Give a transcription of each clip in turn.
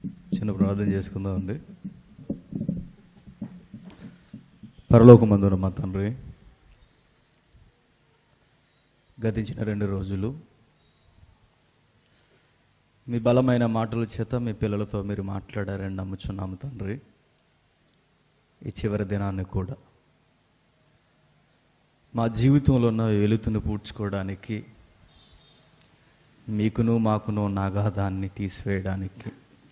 చిన్న ప్రార్థన చేసుకుందాం అండి పరలోకమందున మా తండ్రి గతించిన రెండు రోజులు మీ బలమైన మాటల చేత మీ పిల్లలతో మీరు మాట్లాడారని నమ్ముచున్నాము తండ్రి ఈ చివరి దినాన్ని కూడా మా జీవితంలో ఉన్న వెలుతును పూడ్చుకోవడానికి మీకును మాకును ఉన్న అగాధాన్ని తీసివేయడానికి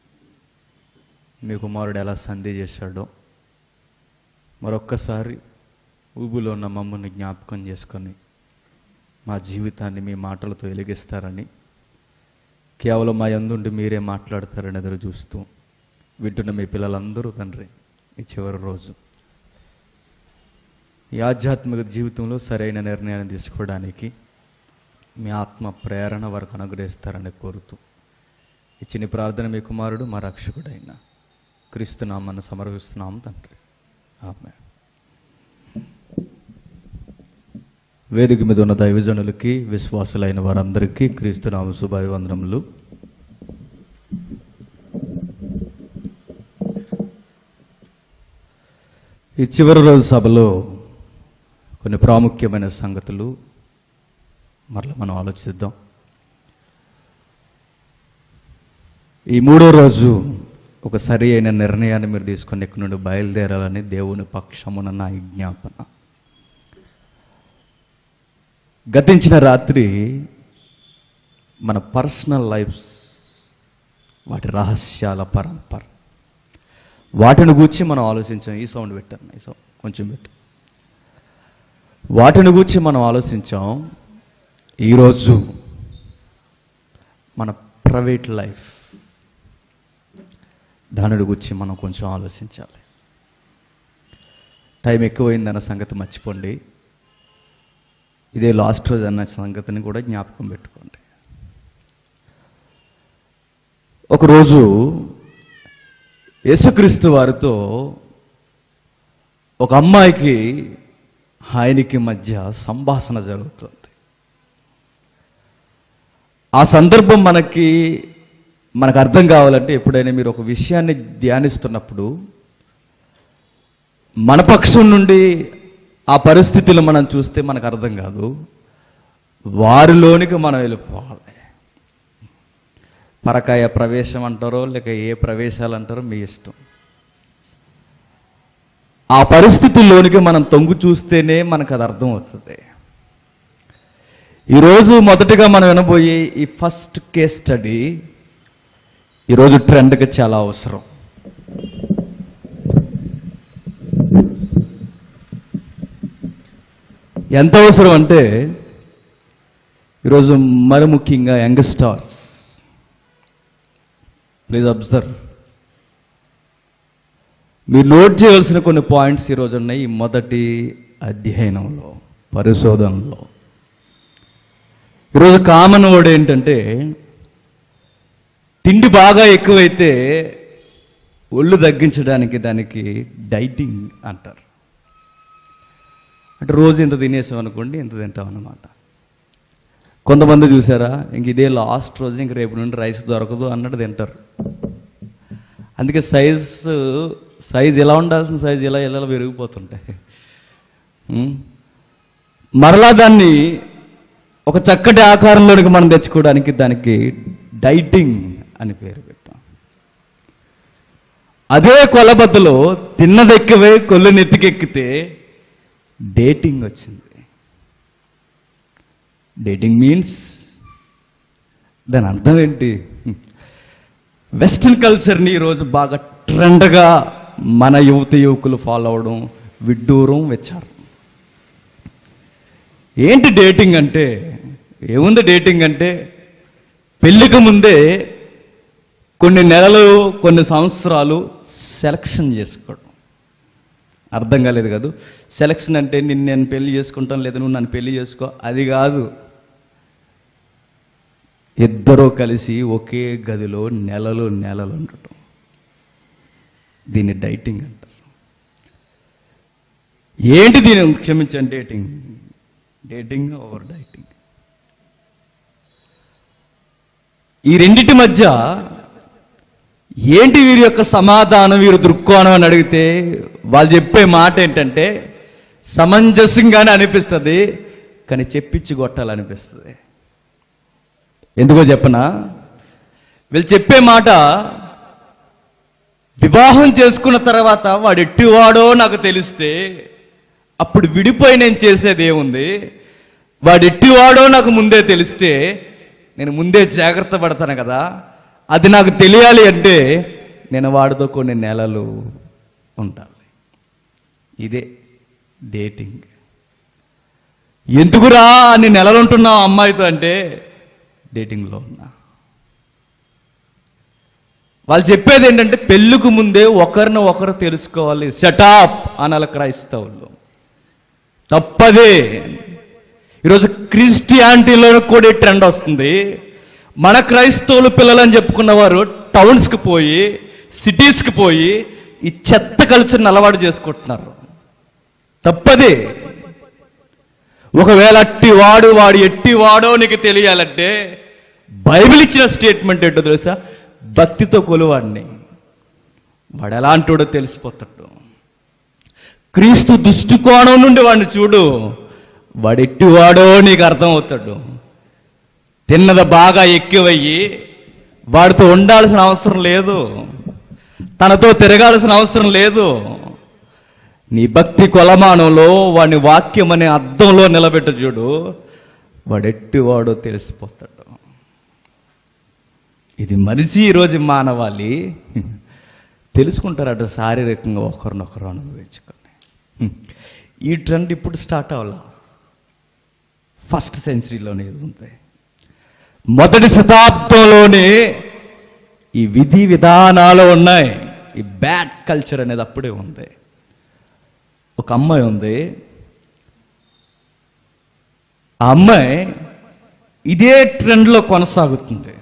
మీ కుమారుడు ఎలా సంధి చేశాడో మరొక్కసారి ఊబులో ఉన్న మమ్మల్ని జ్ఞాపకం చేసుకొని మా జీవితాన్ని మీ మాటలతో వెలిగిస్తారని కేవలం మా యందుండి మీరే మాట్లాడతారని ఎదురు చూస్తూ వింటున్న మీ పిల్లలందరూ తండ్రి ఈ చివరి రోజు ఈ ఆధ్యాత్మిక జీవితంలో సరైన నిర్ణయాన్ని తీసుకోవడానికి మీ ఆత్మ ప్రేరణ వరకు అనుగ్రహిస్తారని కోరుతూ ఇచ్చిన ఈ ప్రార్థన మీ కుమారుడు మా రక్షకుడైన క్రీస్తునామని సమర్పిస్తున్నాము తండ్రి ఆమె వేదిక మీద ఉన్న దైవజనులకి విశ్వాసులైన వారందరికీ క్రీస్తునామ శుభాభివందనములు ఈ చివరి రోజు సభలో కొన్ని ప్రాముఖ్యమైన సంగతులు మరలా మనం ఆలోచిద్దాం ఈ మూడో రోజు ఒక సరి అయిన నిర్ణయాన్ని మీరు తీసుకొని ఇక్కడ నుండి బయలుదేరాలని దేవుని పక్షమున నా విజ్ఞాపన గతించిన రాత్రి మన పర్సనల్ లైఫ్స్ వాటి రహస్యాల పరంపర వాటిని గూర్చి మనం ఆలోచించాం ఈ సౌండ్ పెట్టాను ఈ సౌండ్ కొంచెం పెట్టు వాటిని గూర్చి మనం ఆలోచించాం ఈరోజు మన ప్రైవేట్ లైఫ్ దానిని గురించి మనం కొంచెం ఆలోచించాలి టైం ఎక్కువైందన్న సంగతి మర్చిపోండి ఇదే లాస్ట్ రోజు అన్న సంగతిని కూడా జ్ఞాపకం పెట్టుకోండి ఒకరోజు యేసుక్రీస్తు వారితో ఒక అమ్మాయికి ఆయనకి మధ్య సంభాషణ జరుగుతుంది ఆ సందర్భం మనకి మనకు అర్థం కావాలంటే ఎప్పుడైనా మీరు ఒక విషయాన్ని ధ్యానిస్తున్నప్పుడు మన పక్షం నుండి ఆ పరిస్థితులు మనం చూస్తే మనకు అర్థం కాదు వారిలోనికి మనం వెళ్ళిపోవాలి పరకాయ ప్రవేశం అంటారో లేక ఏ ప్రవేశాలు అంటారో మీ ఇష్టం ఆ పరిస్థితుల్లోనికి మనం తొంగు చూస్తేనే మనకు అది అర్థం అవుతుంది ఈరోజు మొదటగా మనం వినబోయే ఈ ఫస్ట్ కేస్ స్టడీ ఈరోజు ట్రెండ్కి చాలా అవసరం ఎంత అవసరం అంటే ఈరోజు మరి ముఖ్యంగా యంగ్ స్టార్స్ ప్లీజ్ అబ్జర్వ్ మీరు నోట్ చేయవలసిన కొన్ని పాయింట్స్ ఈరోజు ఉన్నాయి ఈ మొదటి అధ్యయనంలో పరిశోధనలో ఈరోజు కామన్ వర్డ్ ఏంటంటే తిండి బాగా ఎక్కువైతే ఒళ్ళు తగ్గించడానికి దానికి డైటింగ్ అంటారు అంటే రోజు ఇంత తినేసాం అనుకోండి ఇంత తింటాం అన్నమాట కొంతమంది చూసారా ఇంక ఇదే లాస్ట్ రోజు ఇంక రేపు నుండి రైస్ దొరకదు అన్నట్టు తింటారు అందుకే సైజ్ సైజ్ ఎలా ఉండాల్సిన సైజ్ ఇలా ఇలా పెరిగిపోతుంటాయి ఉం? మరలా దాన్ని ఒక చక్కటి ఆకారంలోనికి మనం తెచ్చుకోవడానికి దానికి డైటింగ్ అని పేరు పెట్టాం అదే కొలబద్దలో తిన్నదెక్కవే కొల్లు నెత్తికెక్కితే డేటింగ్ వచ్చింది డేటింగ్ మీన్స్ దాని అర్థం ఏంటి వెస్ట్రన్ కల్చర్ని ఈరోజు బాగా ట్రెండ్గా మన యువత యువకులు ఫాలో అవడం విడ్డూరం వెచ్చారు ఏంటి డేటింగ్ అంటే ఏముంది డేటింగ్ అంటే పెళ్ళికి ముందే కొన్ని నెలలు కొన్ని సంవత్సరాలు సెలక్షన్ చేసుకోవడం అర్థం కాలేదు కాదు సెలక్షన్ అంటే నిన్ను నేను పెళ్లి చేసుకుంటాను లేదా నువ్వు నన్ను పెళ్లి చేసుకో అది కాదు ఇద్దరూ కలిసి ఒకే గదిలో నెలలు నెలలు ఉండటం దీన్ని డైటింగ్ అంటారు ఏంటి దీని క్షమించండి డేటింగ్ డేటింగ్ ఓవర్ డైటింగ్ ఈ రెండిటి మధ్య ఏంటి వీరి యొక్క సమాధానం వీరు దృక్కోణం అని అడిగితే వాళ్ళు చెప్పే మాట ఏంటంటే సమంజసంగానే అనిపిస్తుంది కానీ చెప్పించి కొట్టాలనిపిస్తుంది ఎందుకో చెప్పనా వీళ్ళు చెప్పే మాట వివాహం చేసుకున్న తర్వాత వాడు ఎట్టివాడో నాకు తెలిస్తే అప్పుడు విడిపోయి నేను చేసేది ఏముంది వాడు ఎట్టివాడో నాకు ముందే తెలిస్తే నేను ముందే జాగ్రత్త పడతాను కదా అది నాకు తెలియాలి అంటే నేను వాడితో కొన్ని నెలలు ఉండాలి ఇదే డేటింగ్ ఎందుకురా అన్ని నెలలు ఉంటున్నావు అమ్మాయితో అంటే డేటింగ్లో ఉన్నా వాళ్ళు చెప్పేది ఏంటంటే పెళ్ళికి ముందే ఒకరిని ఒకరు తెలుసుకోవాలి సెటాప్ అనాలి క్రైస్తవులు తప్పదే ఈరోజు క్రిస్టియానిటీలో కూడా ఈ ట్రెండ్ వస్తుంది మన క్రైస్తవులు పిల్లలని చెప్పుకున్న వారు టౌన్స్కి పోయి సిటీస్కి పోయి ఈ చెత్త కల్చర్ని అలవాటు చేసుకుంటున్నారు తప్పదే ఒకవేళ అట్టి వాడు వాడు ఎట్టి వాడో నీకు తెలియాలంటే బైబిల్ ఇచ్చిన స్టేట్మెంట్ ఏంటో తెలుసా భక్తితో కొలువాడిని వాడు ఎలాంటోడో తెలిసిపోతాడు క్రీస్తు దృష్టికోణం నుండి వాడిని చూడు వాడు ఎట్టివాడో నీకు అర్థమవుతాడు తిన్నది బాగా ఎక్కువయ్యి వాడితో ఉండాల్సిన అవసరం లేదు తనతో తిరగాల్సిన అవసరం లేదు నీ భక్తి కొలమానంలో వాడిని వాక్యం అనే అర్థంలో నిలబెట్టు చూడు వాడెట్టివాడో తెలిసిపోతాడు ఇది మనిషి ఈరోజు మానవాళి తెలుసుకుంటారట శారీరకంగా ఒకరినొకరు అనుభవించుకొని హ్మ్. ఈ ట్రెండ్ ఇప్పుడు స్టార్ట్ అవ్వాల ఫస్ట్ సెంచరీలోనే ఇది ఉంది మొదటి శతాబ్దంలోనే ఈ విధి విధానాలు ఉన్నాయి ఈ బ్యాడ్ కల్చర్ అనేది అప్పుడే ఉంది ఒక అమ్మాయి ఉంది ఆ అమ్మాయి ఇదే ట్రెండ్లో కొనసాగుతుంది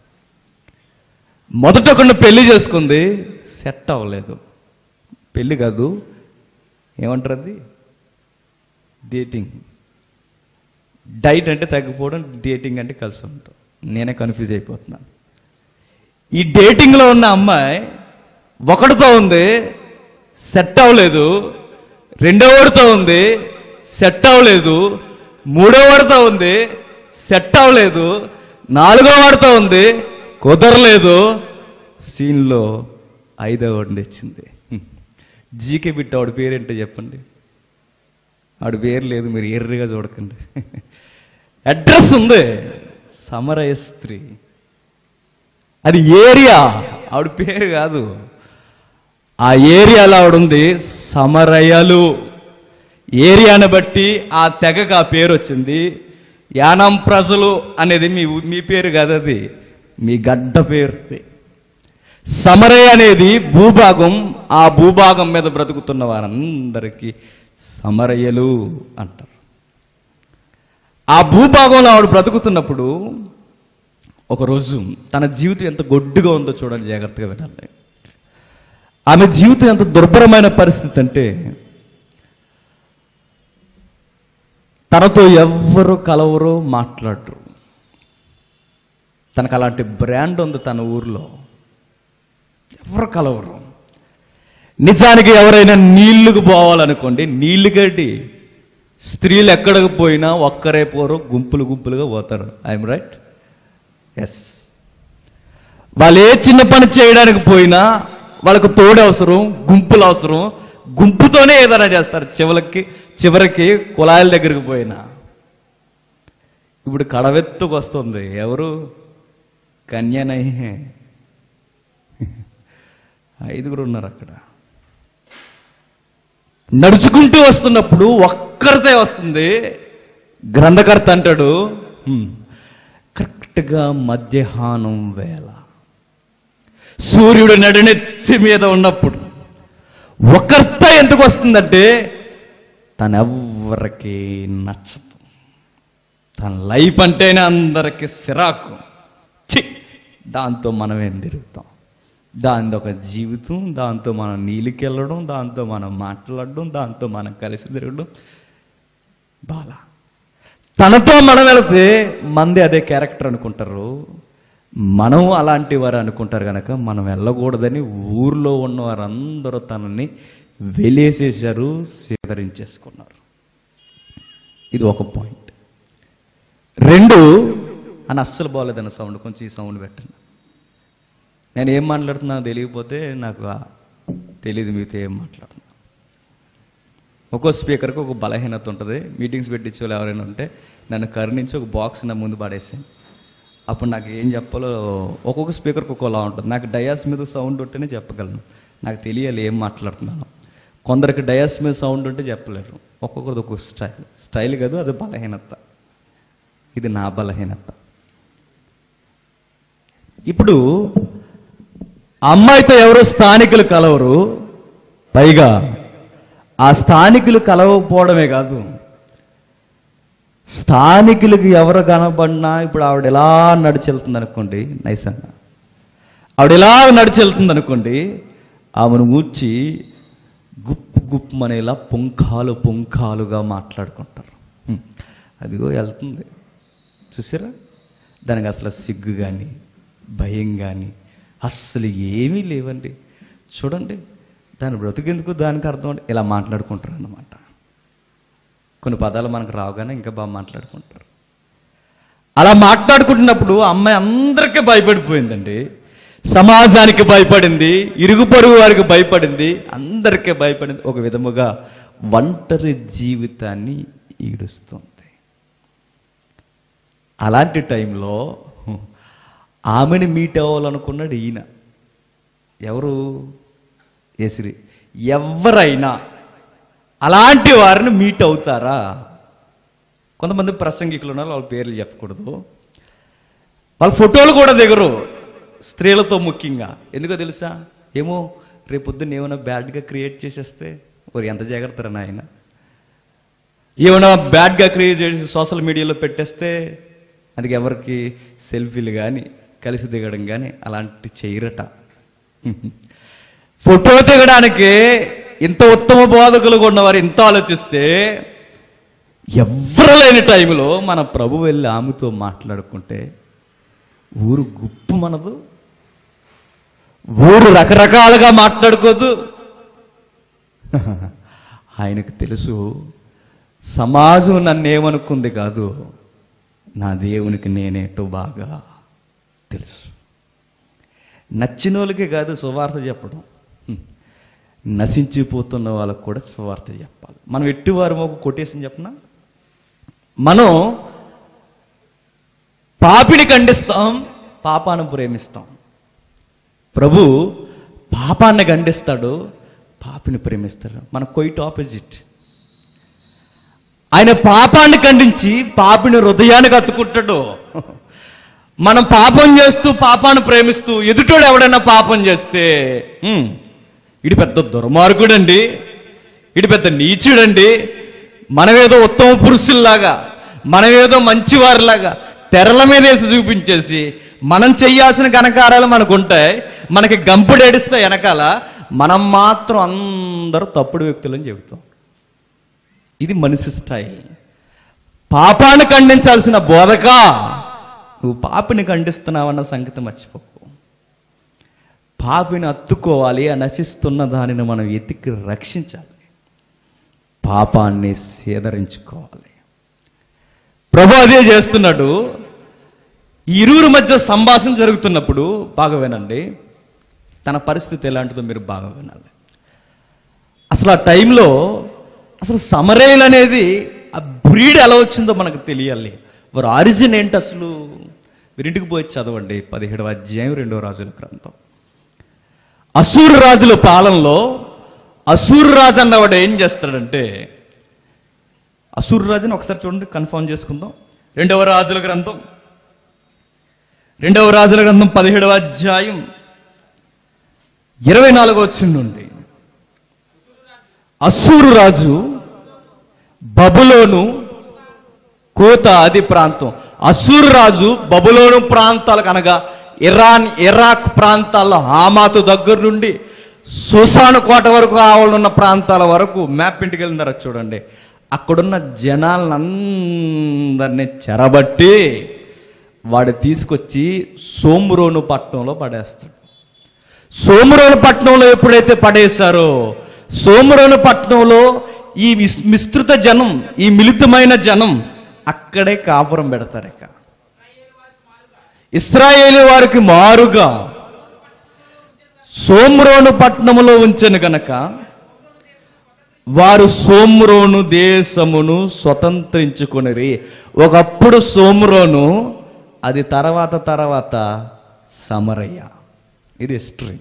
మొదట ఒకరిని పెళ్లి చేసుకుంది సెట్ అవ్వలేదు పెళ్లి కాదు ఏమంటారు అది డేటింగ్ డైట్ అంటే తగ్గిపోవడం డేటింగ్ అంటే కలిసి ఉంటాం నేనే కన్ఫ్యూజ్ అయిపోతున్నాను ఈ డేటింగ్లో ఉన్న అమ్మాయి ఒకటితో ఉంది సెట్ అవ్వలేదు రెండో వాడితో ఉంది సెట్ అవ్వలేదు మూడో వాడితో ఉంది సెట్ అవ్వలేదు నాలుగో వాడితో ఉంది కుదరలేదు సీన్లో ఐదో వాడిని తెచ్చింది జీకే బిట్ట ఆవిడ పేరేంటో చెప్పండి ఆవిడ పేరు లేదు మీరు ఎర్రగా చూడకండి అడ్రస్ ఉంది సమరయ స్త్రీ అది ఏరియా ఆవిడ పేరు కాదు ఆ ఏరియాలో ఆవిడ ఉంది సమరయలు ఏరియాను బట్టి ఆ తెగకు ఆ పేరు వచ్చింది యానం ప్రజలు అనేది మీ ఊ- మీ పేరు కాదు అది మీ గడ్డ పేరు సమరయ అనేది భూభాగం ఆ భూభాగం మీద బ్రతుకుతున్న వారందరికీ సమరయలు అంటారు ఆ భూభాగంలో ఆవిడ బ్రతుకుతున్నప్పుడు ఒకరోజు తన జీవితం ఎంత గొడ్డుగా ఉందో చూడండి జాగ్రత్తగా వినాలి ఆమె జీవితం ఎంత దుర్భరమైన పరిస్థితి అంటే తనతో ఎవ్వరు కలవరు మాట్లాడరు తనకు అలాంటి బ్రాండ్ ఉంది తన ఊర్లో ఎవరు కలవరు నిజానికి ఎవరైనా నీళ్లకు పోవాలనుకోండి నీళ్లు గడ్డి స్త్రీలు ఎక్కడికి పోయినా ఒక్కరే పోరు గుంపులు గుంపులుగా పోతారు ఐఎమ్ రైట్ ఎస్ వాళ్ళు ఏ చిన్న పని చేయడానికి పోయినా వాళ్ళకు తోడు అవసరం గుంపులు అవసరం గుంపుతోనే ఏదైనా చేస్తారు చివరికి చివరికి కుళాయిల దగ్గరికి పోయినా ఇప్పుడు కడవెత్తుకు వస్తుంది ఎవరు కన్యనయ్యే ఐదుగురు ఉన్నారు అక్కడ నడుచుకుంటూ వస్తున్నప్పుడు ఒక్కరితే వస్తుంది గ్రంథకర్త అంటాడు "హ్మ్, కరెక్ట్గా మధ్యాహ్నం వేళ సూర్యుడు నడినెత్తి మీద ఉన్నప్పుడు ఒకర్త ఎందుకు వస్తుందంటే తనెవ్వరికి నచ్చదు తన లైఫ్ అంటేనే అందరికి సిరాకు చి దాంతో మనం ఏం తిరుగుతాం దాంతో ఒక జీవితం దాంతో మనం నీళ్ళకి వెళ్ళడం దాంతో మనం మాట్లాడడం దాంతో మనం కలిసి తిరగడం బాలా తనతో మనం వెళితే మంది అదే క్యారెక్టర్ అనుకుంటారు మనం అలాంటి వారు అనుకుంటారు కనుక మనం వెళ్ళకూడదని ఊర్లో ఉన్న వారందరూ తనని వెలేసేశారు సేకరించేసుకున్నారు ఇది ఒక పాయింట్ రెండు అని అస్సలు బాగోలేదన్న సౌండ్ కొంచెం ఈ సౌండ్ పెట్టండి నేను ఏం మాట్లాడుతున్నా తెలియకపోతే నాకు ఆ తెలియదు మీతో ఏం మాట్లాడుతున్నా ఒక్కో స్పీకర్కి ఒక బలహీనత ఉంటుంది మీటింగ్స్ పెట్టించే వాళ్ళు ఎవరైనా ఉంటే నన్ను కరుణించి ఒక బాక్స్ నా ముందు పడేసాను అప్పుడు నాకు ఏం చెప్పాలో ఒక్కొక్క స్పీకర్కి ఒక్కోలా ఉంటుంది నాకు డయాస్ మీద సౌండ్ ఉంటేనే చెప్పగలను నాకు తెలియాలి ఏం మాట్లాడుతున్నాను కొందరికి డయాస్ మీద సౌండ్ ఉంటే చెప్పలేరు ఒక్కొక్కరిది ఒక్కొక్క స్టైల్ స్టైల్ కాదు అది బలహీనత ఇది నా బలహీనత ఇప్పుడు ఆ అమ్మాయితో ఎవరు స్థానికులు కలవరు పైగా ఆ స్థానికులు కలవకపోవడమే కాదు స్థానికులకు ఎవరు కనబడినా ఇప్పుడు ఆవిడ ఎలా నడిచెళ్తుంది అనుకోండి నైస్ అన్న ఆవిడ ఎలా నడిచెళ్తుంది అనుకోండి ఆమెను ఊడ్చి గుప్పు గుప్పమనేలా పుంఖాలు పుంఖాలుగా మాట్లాడుకుంటారు హ్మ్. అదిగో వెళ్తుంది చూసారా దానికి అసలు సిగ్గు కానీ భయం కానీ అస్సలు ఏమీ లేవండి చూడండి దాని బ్రతికెందుకు దానికి అర్థం అంటే ఇలా మాట్లాడుకుంటారు అన్నమాట కొన్ని పదాలు మనకు రావుగానే ఇంకా బాగా మాట్లాడుకుంటారు అలా మాట్లాడుకుంటున్నప్పుడు ఆ అమ్మాయి అందరికీ భయపడిపోయిందండి సమాజానికి భయపడింది ఇరుగు పొరుగు వారికి భయపడింది అందరికీ భయపడింది ఒక విధముగా ఒంటరి జీవితాన్ని ఈడుస్తుంది అలాంటి టైంలో ఆమెను మీట్ అవ్వాలనుకున్నాడు ఈయన ఎవరు ఎసిరి ఎవరైనా అలాంటి వారిని మీట్ అవుతారా కొంతమంది ప్రసంగికులు ఉన్నారు వాళ్ళ పేర్లు చెప్పకూడదు వాళ్ళ ఫోటోలు కూడా దిగరు స్త్రీలతో ముఖ్యంగా ఎందుకో తెలుసా ఏమో రేపొద్దున ఏమైనా బ్యాడ్గా క్రియేట్ చేసేస్తే ఓరి ఎంత జాగ్రత్త నాయన ఏమైనా బ్యాడ్గా క్రియేట్ చేసి సోషల్ మీడియాలో పెట్టేస్తే అది ఎవరికి సెల్ఫీలు కానీ కలిసి దిగడం కానీ అలాంటి చేయరట ఫోటో దిగడానికి ఇంత ఉత్తమ బోధకులుగా ఉన్నవారు ఇంత ఆలోచిస్తే ఎవ్వరు లేని టైంలో మన ప్రభు వెళ్ళి ఆమెతో మాట్లాడుకుంటే ఊరు గుప్పు మనదు ఊరు రకరకాలుగా మాట్లాడుకోదు ఆయనకు తెలుసు సమాజం నన్ను ఏమనుకుంది కాదు నా దేవునికి నేనేటో బాగా తెలుసు నచ్చిన వాళ్ళకే కాదు సువార్త చెప్పడం హ్మ్. నశించిపోతున్న వాళ్ళకు కూడా సువార్త చెప్పాలి మనం ఎట్టివారు ఒక కొటేషన్ చెప్పనా మనం పాపిని ఖండిస్తాం పాపాన్ని ప్రేమిస్తాం ప్రభు పాపాన్ని ఖండిస్తాడు పాపిని ప్రేమిస్తాడు మన కొయిట్ ఆపోజిట్ ఆయన పాపాన్ని ఖండించి పాపిని హృదయానికి అత్తుకుంటాడు మనం పాపం చేస్తూ పాపాన్ని ప్రేమిస్తూ ఎదుటోడు ఎవడైనా పాపం చేస్తే "హ్మ్, ఇడి పెద్ద దుర్మార్గుడండి ఇడి పెద్ద నీచుడండి మనమేదో ఉత్తమ పురుషుల్లాగా మనమేదో మంచివారిలాగా తెరల మీద వేసి చూపించేసి మనం చెయ్యాల్సిన ఘనకారాలు మనకు ఉంటాయి మనకి గంపుడు ఏడిస్తాయి వెనకాల మనం మాత్రం అందరూ తప్పుడు వ్యక్తులని చెబుతాం ఇది మనిషి స్టైల్ పాపాన్ని ఖండించాల్సిన బోధక నువ్వు పాపిని ఖండిస్తున్నావన్న సంగతి మర్చిపోకు పాపిని అత్తుకోవాలి ఆ నశిస్తున్న దానిని మనం ఎతికి రక్షించాలి పాపాన్ని సేదరించుకోవాలి ప్రభు అదే చేస్తున్నాడు ఈ ఇరువురి మధ్య సంభాషణ జరుగుతున్నప్పుడు బాగా వినండి తన పరిస్థితి ఎలాంటిదో మీరు బాగా వినాలి అసలు ఆ టైంలో అసలు సమరేల్ అనేది ఆ బ్రీడ్ ఎలా వచ్చిందో మనకు తెలియాలి వారి ఆరిజిన్ ఏంటి అసలు వీరింటికి పోయి చదవండి పదిహేడవ అధ్యాయం రెండవ రాజుల గ్రంథం అసూరు రాజుల పాలనలో అసూరు రాజు అన్నవాడు ఏం చేస్తాడంటే అసూరు రాజుని ఒకసారి చూడండి కన్ఫర్మ్ చేసుకుందాం రెండవ రాజుల గ్రంథం రెండవ రాజుల గ్రంథం పదిహేడవ అధ్యాయం ఇరవై నాలుగో వచ్చిన నుండి అస్సూరు రాజు బబులోను కోత అది ప్రాంతం అస్సూరు రాజు బబులోను ప్రాంతాలకు అనగా ఇరాన్ ఇరాక్ ప్రాంతాల్లో హామాతు దగ్గర నుండి సుసాను కోట వరకు ఆవులున్న ప్రాంతాల వరకు మ్యాప్ ఇంటికి వెళ్ళినారు చూడండి అక్కడున్న జనాలందరినీ చెరబట్టి వాడు తీసుకొచ్చి సోమురోను పట్టణంలో పడేస్తాడు సోమురోను పట్టణంలో ఎప్పుడైతే పడేశారో సోమురోను పట్టణంలో ఈ విస్- విస్తృత జనం ఈ మిళితమైన జనం అక్కడే కాపురం పెడతారు ఇక ఇస్రాయేలు వారికి మారుగా సోమ్రోను పట్టణములో ఉంచెను గనక వారు సోమ్రోను దేశమును స్వతంత్రించుకొనిరి ఒకప్పుడు సోమ్రోను అది తర్వాత తర్వాత సమరయ్య ఇది హిస్టరీ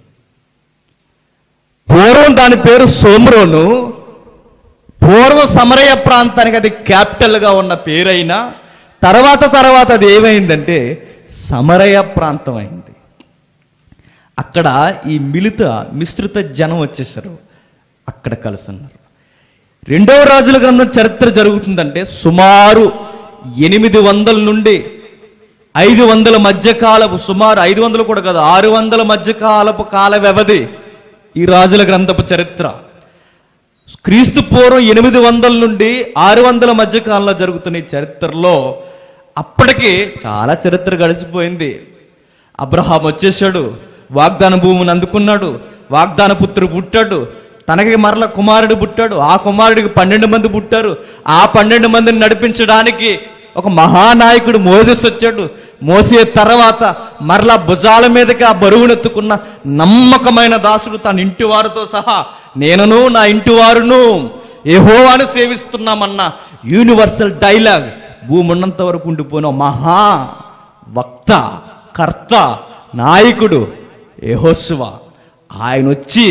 పూర్వం దాని పేరు సోమ్రోను పూర్వం సమరయ్య ప్రాంతానికి అది క్యాపిటల్గా ఉన్న పేరైనా తర్వాత తర్వాత అది ఏమైందంటే సమరయ ప్రాంతం అయింది అక్కడ ఈ మిలిత మిశ్రిత జనం వచ్చేసారు అక్కడ కలుస్తున్నారు రెండవ రాజుల గ్రంథం చరిత్ర జరుగుతుందంటే సుమారు ఎనిమిది వందల నుండి ఐదు వందల మధ్యకాలపు సుమారు ఐదు వందలు కూడా కాదు ఆరు వందల మధ్యకాలపు కాల వ్యవధి ఈ రాజుల గ్రంథపు చరిత్ర క్రీస్తు పూర్వం ఎనిమిది వందల నుండి ఆరు వందల మధ్య కాలంలో జరుగుతున్న ఈ చరిత్రలో అప్పటికి చాలా చరిత్ర గడిచిపోయింది అబ్రహాం వచ్చేసాడు వాగ్దాన భూమిని అందుకున్నాడు వాగ్దాన పుత్రుడు పుట్టాడు తనకి మరల కుమారుడు పుట్టాడు ఆ కుమారుడికి పన్నెండు మంది పుట్టారు ఆ పన్నెండు మందిని నడిపించడానికి ఒక మహానాయకుడు మోసెస్ వచ్చాడు మోసే తర్వాత మరలా భుజాల మీదకి ఆ బరువునెత్తుకున్న నమ్మకమైన దాసుడు తన ఇంటి వారితో సహా నేనును నా ఇంటి వారును ఏహోవాను సేవిస్తున్నామన్న యూనివర్సల్ డైలాగ్ భూమి ఉన్నంత వరకు ఉండిపోయిన మహా వక్త కర్త నాయకుడు యెహోషువ ఆయన వచ్చి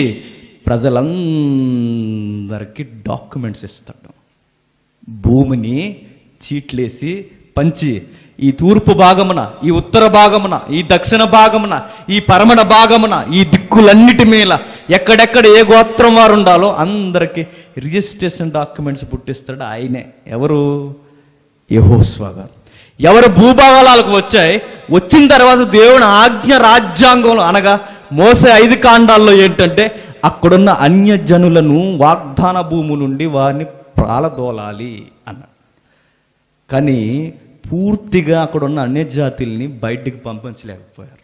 ప్రజలందరికీ డాక్యుమెంట్స్ ఇస్తాడు భూమిని చీట్లేసి పంచి ఈ తూర్పు భాగమున ఈ ఉత్తర భాగమున ఈ దక్షిణ భాగమున ఈ పరమణ భాగమున ఈ దిక్కులన్నిటి మీద ఎక్కడెక్కడ ఏ గోత్రం వారు ఉండాలో అందరికీ రిజిస్ట్రేషన్ డాక్యుమెంట్స్ పుట్టిస్తాడు ఆయనే ఎవరు యహోస్వా గారు ఎవరు భూభాగాలకు వచ్చాయి వచ్చిన తర్వాత దేవుని ఆజ్ఞ రాజ్యాంగంలో అనగా మోసే ఐదు కాండాల్లో ఏంటంటే అక్కడున్న అన్యజనులను వాగ్దాన భూము నుండి వారిని ప్రాలదోలాలి అన్నాడు కానీ పూర్తిగా అక్కడ ఉన్న అన్య జాతుల్ని బయటికి పంపించలేకపోయారు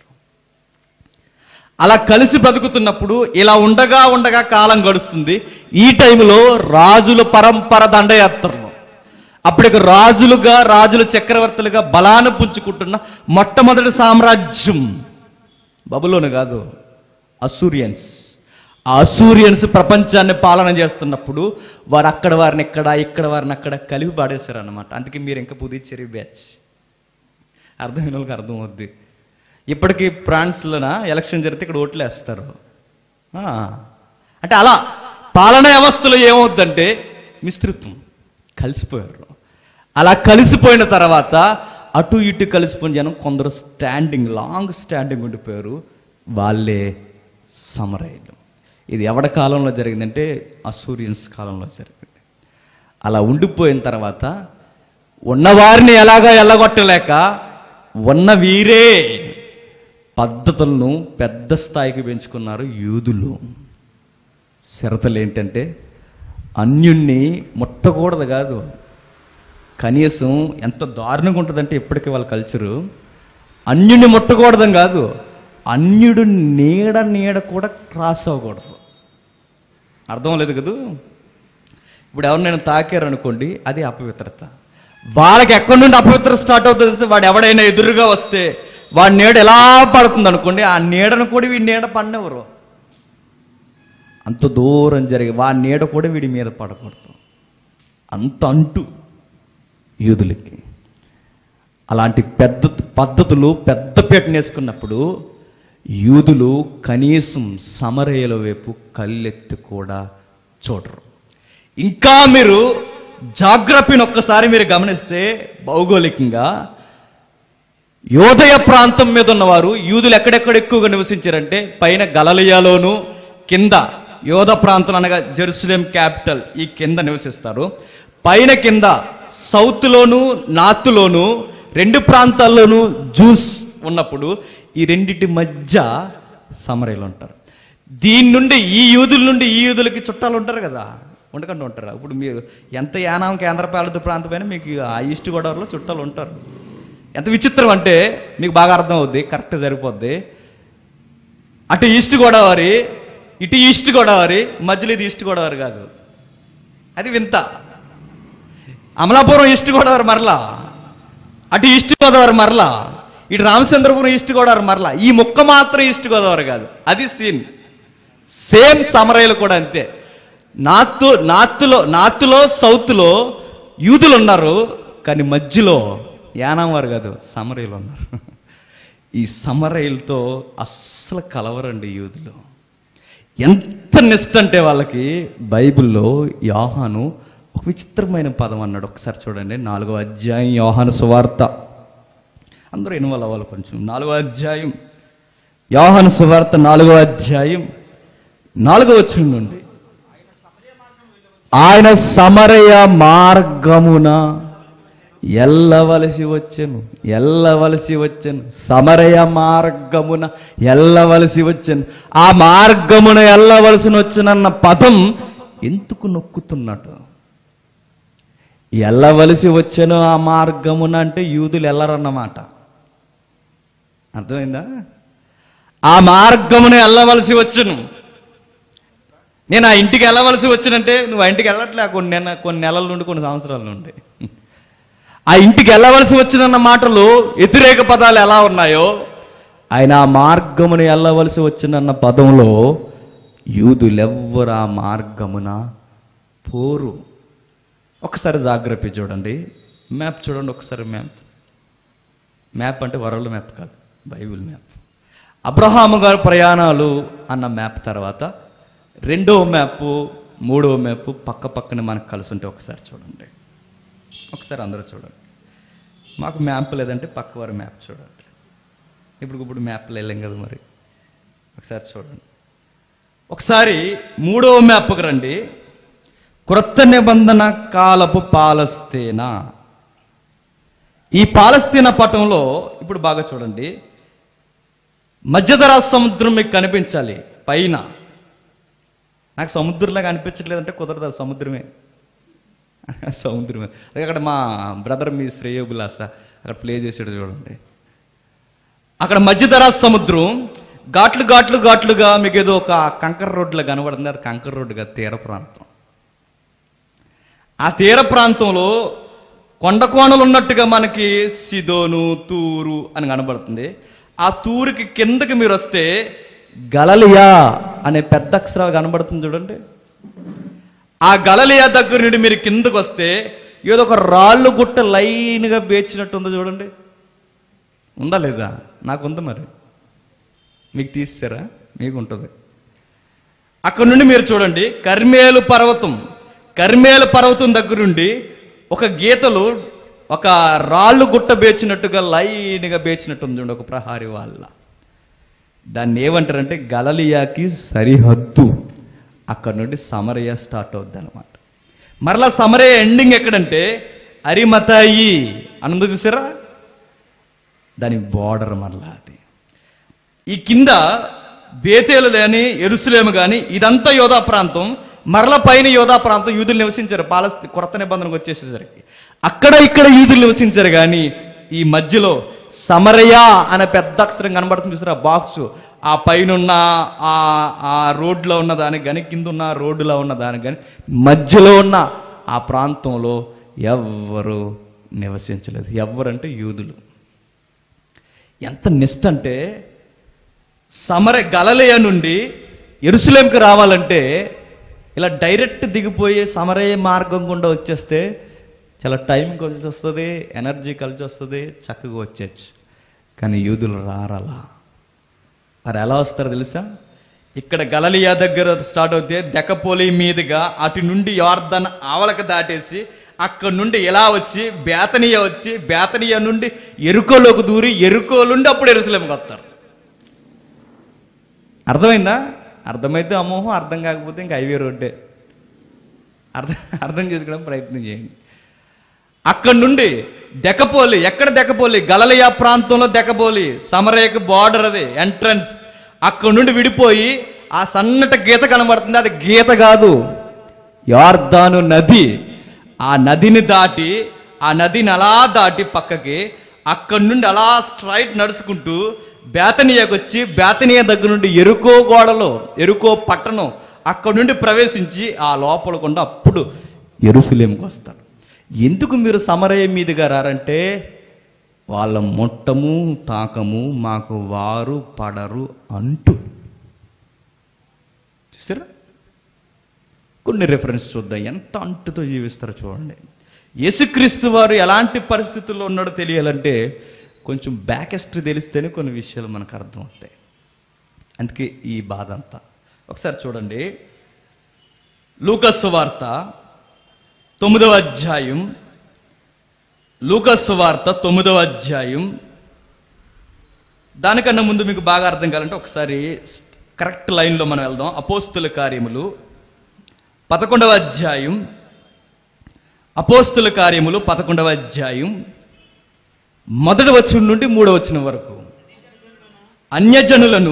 అలా కలిసి బ్రతుకుతున్నప్పుడు ఇలా ఉండగా ఉండగా కాలం గడుస్తుంది ఈ టైంలో రాజుల పరంపర దండయాత్రలు అప్పటికి రాజులుగా రాజుల చక్రవర్తులుగా బలాన్ని పుంజుకుంటున్న మొట్టమొదటి సామ్రాజ్యం బబులోను కాదు అసూరియన్స్ ఆ అసూరియన్స్ ప్రపంచాన్ని పాలన చేస్తున్నప్పుడు వారు అక్కడ వారిని ఇక్కడ ఇక్కడ వారిని అక్కడ కలిపి పాడేశారు అనమాట అందుకే మీరు ఇంకా పుదుచ్చేరి బ్యాచ్ అర్థమైన వాళ్ళకి అర్థం అవుద్ది ఇప్పటికీ ఫ్రాన్స్లోన ఎలక్షన్ జరిగితే ఇక్కడ ఓట్లు వేస్తారు ఆ, అంటే అలా పాలన వ్యవస్థలో ఏమవుద్దంటే మిశ్రితం కలిసిపోయారు అలా కలిసిపోయిన తర్వాత అటు ఇటు కలిసిపోయిన జనం కొందరు స్టాండింగ్ లాంగ్ స్టాండింగ్ ఉండిపోయారు వాళ్ళే సమరయులు ఇది ఎవడ కాలంలో జరిగిందంటే అసూరియన్స్ కాలంలో జరిగింది అలా ఉండిపోయిన తర్వాత ఉన్నవారిని ఎలాగా ఎల్లగొట్టలేక ఉన్న వీరే పద్ధతులను పెద్ద స్థాయికి పెంచుకున్నారు యూదులు షరతులు ఏంటంటే అన్యుణ్ణి ముట్టకూడదు కాదు కనీసం ఎంత దారుణంగా ఉంటుందంటే ఇప్పటికీ వాళ్ళ కల్చరు అన్యుణ్ణి ముట్టకూడదని కాదు అన్యుడు నీడ నీడ కూడా క్రాస్ అవ్వకూడదు అర్థం లేదు కదూ ఇప్పుడు ఎవరు నేను తాకారనుకోండి అది అపవిత్రత వాళ్ళకి ఎక్కడి నుండి అపవిత్రత స్టార్ట్ అవుతుంది తెలుసా? వాడు ఎవడైనా ఎదురుగా వస్తే వాడి నీడ ఎలా పడుతుంది అనుకోండి ఆ నీడను కూడా వీడి నీడ పడినెవరు అంత దూరం జరిగి వాడి నీడ కూడా వీడి మీద పడకూడదు అంత అంటు యూదులకి అలాంటి పెద్ద పద్ధతులు పెద్ద పీటను వేసుకున్నప్పుడు యూదులు కనీసం సమరయ్యల వైపు కళ్ళెత్తి కూడా చూడరు ఇంకా మీరు జాగ్రఫీని ఒక్కసారి మీరు గమనిస్తే భౌగోళికంగా యోదయ ప్రాంతం మీద ఉన్నవారు యూదులు ఎక్కడెక్కడ ఎక్కువగా నివసించారంటే పైన గలలియాలోను కింద యోధ ప్రాంతం అనగా జెరూసలేం క్యాపిటల్ ఈ కింద నివసిస్తారు పైన కింద సౌత్లోను నార్త్లోను రెండు ప్రాంతాల్లోనూ జ్యూస్ ఉన్నప్పుడు ఈ రెండింటి మధ్య సమరయ్యలు ఉంటారు దీని నుండి ఈ యూదుల నుండి ఈ యూదులకి చుట్టాలు ఉంటారు కదా ఉండకుండా ఉంటారు ఇప్పుడు మీరు ఎంత యానాం కేంద్ర పాలిత ప్రాంతమైనా మీకు ఆ ఈస్ట్ గోదావరిలో చుట్టాలు ఉంటారు ఎంత విచిత్రం అంటే మీకు బాగా అర్థం అవుద్ది కరెక్ట్ సరిపోద్ది అటు ఈస్ట్ గోదావరి ఇటు ఈస్ట్ గోదావరి మధ్యలో ఇది ఈస్ట్ గోదావరి కాదు అది వింత అమలాపురం ఈస్ట్ గోదావరి మరలా అటు ఈస్ట్ గోదావరి మరలా ఇటు రామచంద్రపురం ఈస్ట్ గోదావరి మరలా ఈ ముక్క మాత్రం ఈస్ట్ గోదావరి కాదు అది సీన్ సేమ్ సమరయ్యలు కూడా అంతే నార్త్ నార్త్లో నార్త్లో సౌత్లో యూదులు ఉన్నారు కానీ మధ్యలో యానం వారు కాదు సమరయ్యలు ఉన్నారు ఈ సమరయ్యలతో అస్సలు కలవరండి యూదులు ఎంత నిష్ట అంటే వాళ్ళకి బైబిల్లో యోహాను ఒక విచిత్రమైన పదం అన్నాడు ఒకసారి చూడండి నాలుగో అధ్యాయం యోహాను సువార్త అందరూ ఇన్వాల్వ్ అవ్వాలి కొంచెం నాలుగో అధ్యాయం యోహాను సువార్త నాలుగో అధ్యాయం నాలుగో వచ్చిన నుండి ఆయన సమరయ మార్గమున ఎల్లవలసి వచ్చెను ఎల్లవలసి వచ్చెను సమరయ మార్గమున ఎల్లవలసి వచ్చెను ఆ మార్గమున ఎల్లవలసిన వచ్చునన్న పదం ఎందుకు నొక్కుతున్నట్టు ఎల్లవలసి వచ్చెను ఆ మార్గమున అంటే యూదులు ఎల్లరన్నమాట అర్థమైందా ఆ మార్గమున వెళ్ళవలసి వచ్చును నేను ఆ ఇంటికి వెళ్ళవలసి వచ్చినంటే నువ్వు ఆ ఇంటికి వెళ్ళట్లే కొన్ని నెల కొన్ని నెలల నుండి కొన్ని సంవత్సరాల నుండి ఆ ఇంటికి వెళ్ళవలసి వచ్చినన్న మాటలు వ్యతిరేక పదాలు ఎలా ఉన్నాయో ఆయన ఆ మార్గమును వెళ్ళవలసి వచ్చినన్న పదంలో యూదులెవ్వరు ఆ మార్గమున పోరు ఒకసారి జాగ్రత్త చూడండి మ్యాప్ చూడండి ఒకసారి మ్యాప్ మ్యాప్ అంటే వరల్డ్ మ్యాప్ కాదు బైబిల్ మ్యాప్ అబ్రహాము గారి ప్రయాణాలు అన్న మ్యాప్ తర్వాత రెండవ మ్యాప్ మూడవ మ్యాప్ పక్క పక్కనే మనకు కలిసి ఉంటే ఒకసారి చూడండి ఒకసారి అందరూ చూడండి మాకు మ్యాప్ లేదంటే పక్క వారి మ్యాప్ చూడండి ఇప్పుడు ఇప్పుడు మ్యాప్లో వెళ్ళాం కదా మరి ఒకసారి చూడండి ఒకసారి మూడవ మ్యాప్కి రండి క్రొత్త నిబంధన కాలపు పాలస్తీనా ఈ పాలస్తీనా పటంలో ఇప్పుడు బాగా చూడండి మధ్యధరా సముద్రం మీకు కనిపించాలి పైన నాకు సముద్రంలాగా అనిపించట్లేదంటే కుదరదు అది సముద్రమే సముద్రమే అదే అక్కడ మా బ్రదర్ మీ శ్రేయోబులాస అక్కడ ప్లే చేసాడు చూడండి అక్కడ మధ్యధరా సముద్రం ఘాట్లు ఘాట్లు ఘాట్లుగా మీకు ఏదో ఒక కంకర రోడ్లో కనబడుతుంది అది కంకర రోడ్డుగా తీర ప్రాంతం ఆ తీర ప్రాంతంలో కొండ కోణలు ఉన్నట్టుగా మనకి సిదోను తూరు అని కనబడుతుంది ఆ తూరుకి కిందకి మీరు వస్తే గలలియా అనే పెద్ద అక్షరాలు కనబడుతుంది చూడండి ఆ గలలియా దగ్గర నుండి మీరు కిందకు వస్తే ఏదో ఒక రాళ్ళు గుట్ట లైన్గా పేర్చినట్టు ఉందో చూడండి ఉందా లేదా నాకు ఉంది మరి మీకు తీస్తారా మీకు ఉంటుంది అక్కడ నుండి మీరు చూడండి కర్మేలు పర్వతం కర్మేలు పర్వతం దగ్గర నుండి ఒక గీతలు ఒక రాళ్ళు గుట్ట బేచినట్టుగా లైన్గా బేచినట్టు ఉంది చూడండి ఒక ప్రహారి వాళ్ళ దాన్ని ఏమంటారంటే గలలియాకి సరిహద్దు అక్కడ నుండి సమరయ స్టార్ట్ అవుద్ది అనమాట మరలా సమరయ ఎండింగ్ ఎక్కడంటే అరిమతాయి అనందు చూసారా దాని బార్డర్ మరలా అది ఈ కింద బేతేలు కానీ ఎరుసలేము కానీ ఇదంతా యోధా ప్రాంతం మరల పైన యోధా ప్రాంతం యూదులు నివసించారు పాలస్తీ కొత్త నిబంధనకు వచ్చేసేసరికి అక్కడ ఇక్కడ యూదులు నివసించారు కానీ ఈ మధ్యలో సమరయ అనే పెద్ద అక్షరం కనబడుతుంది చూసారు ఆ బాక్స్ ఆ పైన ఉన్న ఆ ఆ రోడ్లో ఉన్న దానికి కానీ కింద ఉన్న రోడ్డులో ఉన్న దానికి కానీ మధ్యలో ఉన్న ఆ ప్రాంతంలో ఎవ్వరు నివసించలేదు ఎవరంటే యూదులు ఎంత నిష్ట అంటే సమర గలలయ నుండి ఎరుసలేంకి రావాలంటే ఇలా డైరెక్ట్ దిగిపోయి సమరయ మార్గం గుండా వచ్చేస్తే చాలా టైం కలిసి వస్తుంది ఎనర్జీ కలిసి వస్తుంది చక్కగా వచ్చేచ్చు కానీ యూదులు రారలా మరి ఎలా వస్తారో తెలుసా ఇక్కడ గలలియా దగ్గర స్టార్ట్ అవుతే దెకపోలి మీదుగా అటు నుండి యార్దన్ ఆవలకు దాటేసి అక్కడ నుండి ఇలా వచ్చి బేతనీయ వచ్చి బేతనీయ నుండి ఎరుకోలోకి దూరి ఎరుకో నుండి అప్పుడు ఎరుసలేంకి వస్తారు అర్థమైందా అర్థమైతే అమోహం అర్థం కాకపోతే ఇంకా హైవే రోడ్డే అర్థం అర్థం చేసుకోవడం ప్రయత్నం చేయండి అక్కడి నుండి దెకపోలి ఎక్కడ దెకపోలి గలలియా ప్రాంతంలో దెకపోలి సమరేక బార్డర్ అది ఎంట్రన్స్ అక్కడి నుండి విడిపోయి ఆ సన్నట గీత కనబడుతుంది అది గీత కాదు యార్దాను నది ఆ నదిని దాటి ఆ నదిని అలా దాటి పక్కకి అక్కడి నుండి అలా స్ట్రైట్ నడుచుకుంటూ బేతనియాకి వచ్చి బేతనియా దగ్గర నుండి ఎరుకో గోడలో ఎరుకో పట్టణం అక్కడి నుండి ప్రవేశించి ఆ లోపలకుండా అప్పుడు ఎరుసలేంకి వస్తారు ఎందుకు మీరు సమరయ మీదుగా రారంటే వాళ్ళ మొట్టము తాకము మాకు వారు పడరు అంటూ చూసారా కొన్ని రెఫరెన్స్ చూద్దాం ఎంత అంటుతో జీవిస్తారో చూడండి యేసుక్రీస్తు వారు ఎలాంటి పరిస్థితుల్లో ఉన్నాడో తెలియాలంటే కొంచెం బ్యాక్ హిస్టరీ తెలిస్తేనే కొన్ని విషయాలు మనకు అర్థం అవుతాయి అందుకే ఈ బాధ అంతా ఒకసారి చూడండి లూకస్సు వార్త తొమ్మిదవ అధ్యాయం లూకస్సు వార్త తొమ్మిదవ అధ్యాయం దానికన్నా ముందు మీకు బాగా అర్థం కావాలంటే ఒకసారి కరెక్ట్ లైన్లో మనం వెళ్దాం అపోస్తుల కార్యములు పదకొండవ అధ్యాయం అపోస్తుల కార్యములు పదకొండవ అధ్యాయం మొదటి వచ్చిన నుండి మూడవ వచ్చిన వరకు అన్యజనులను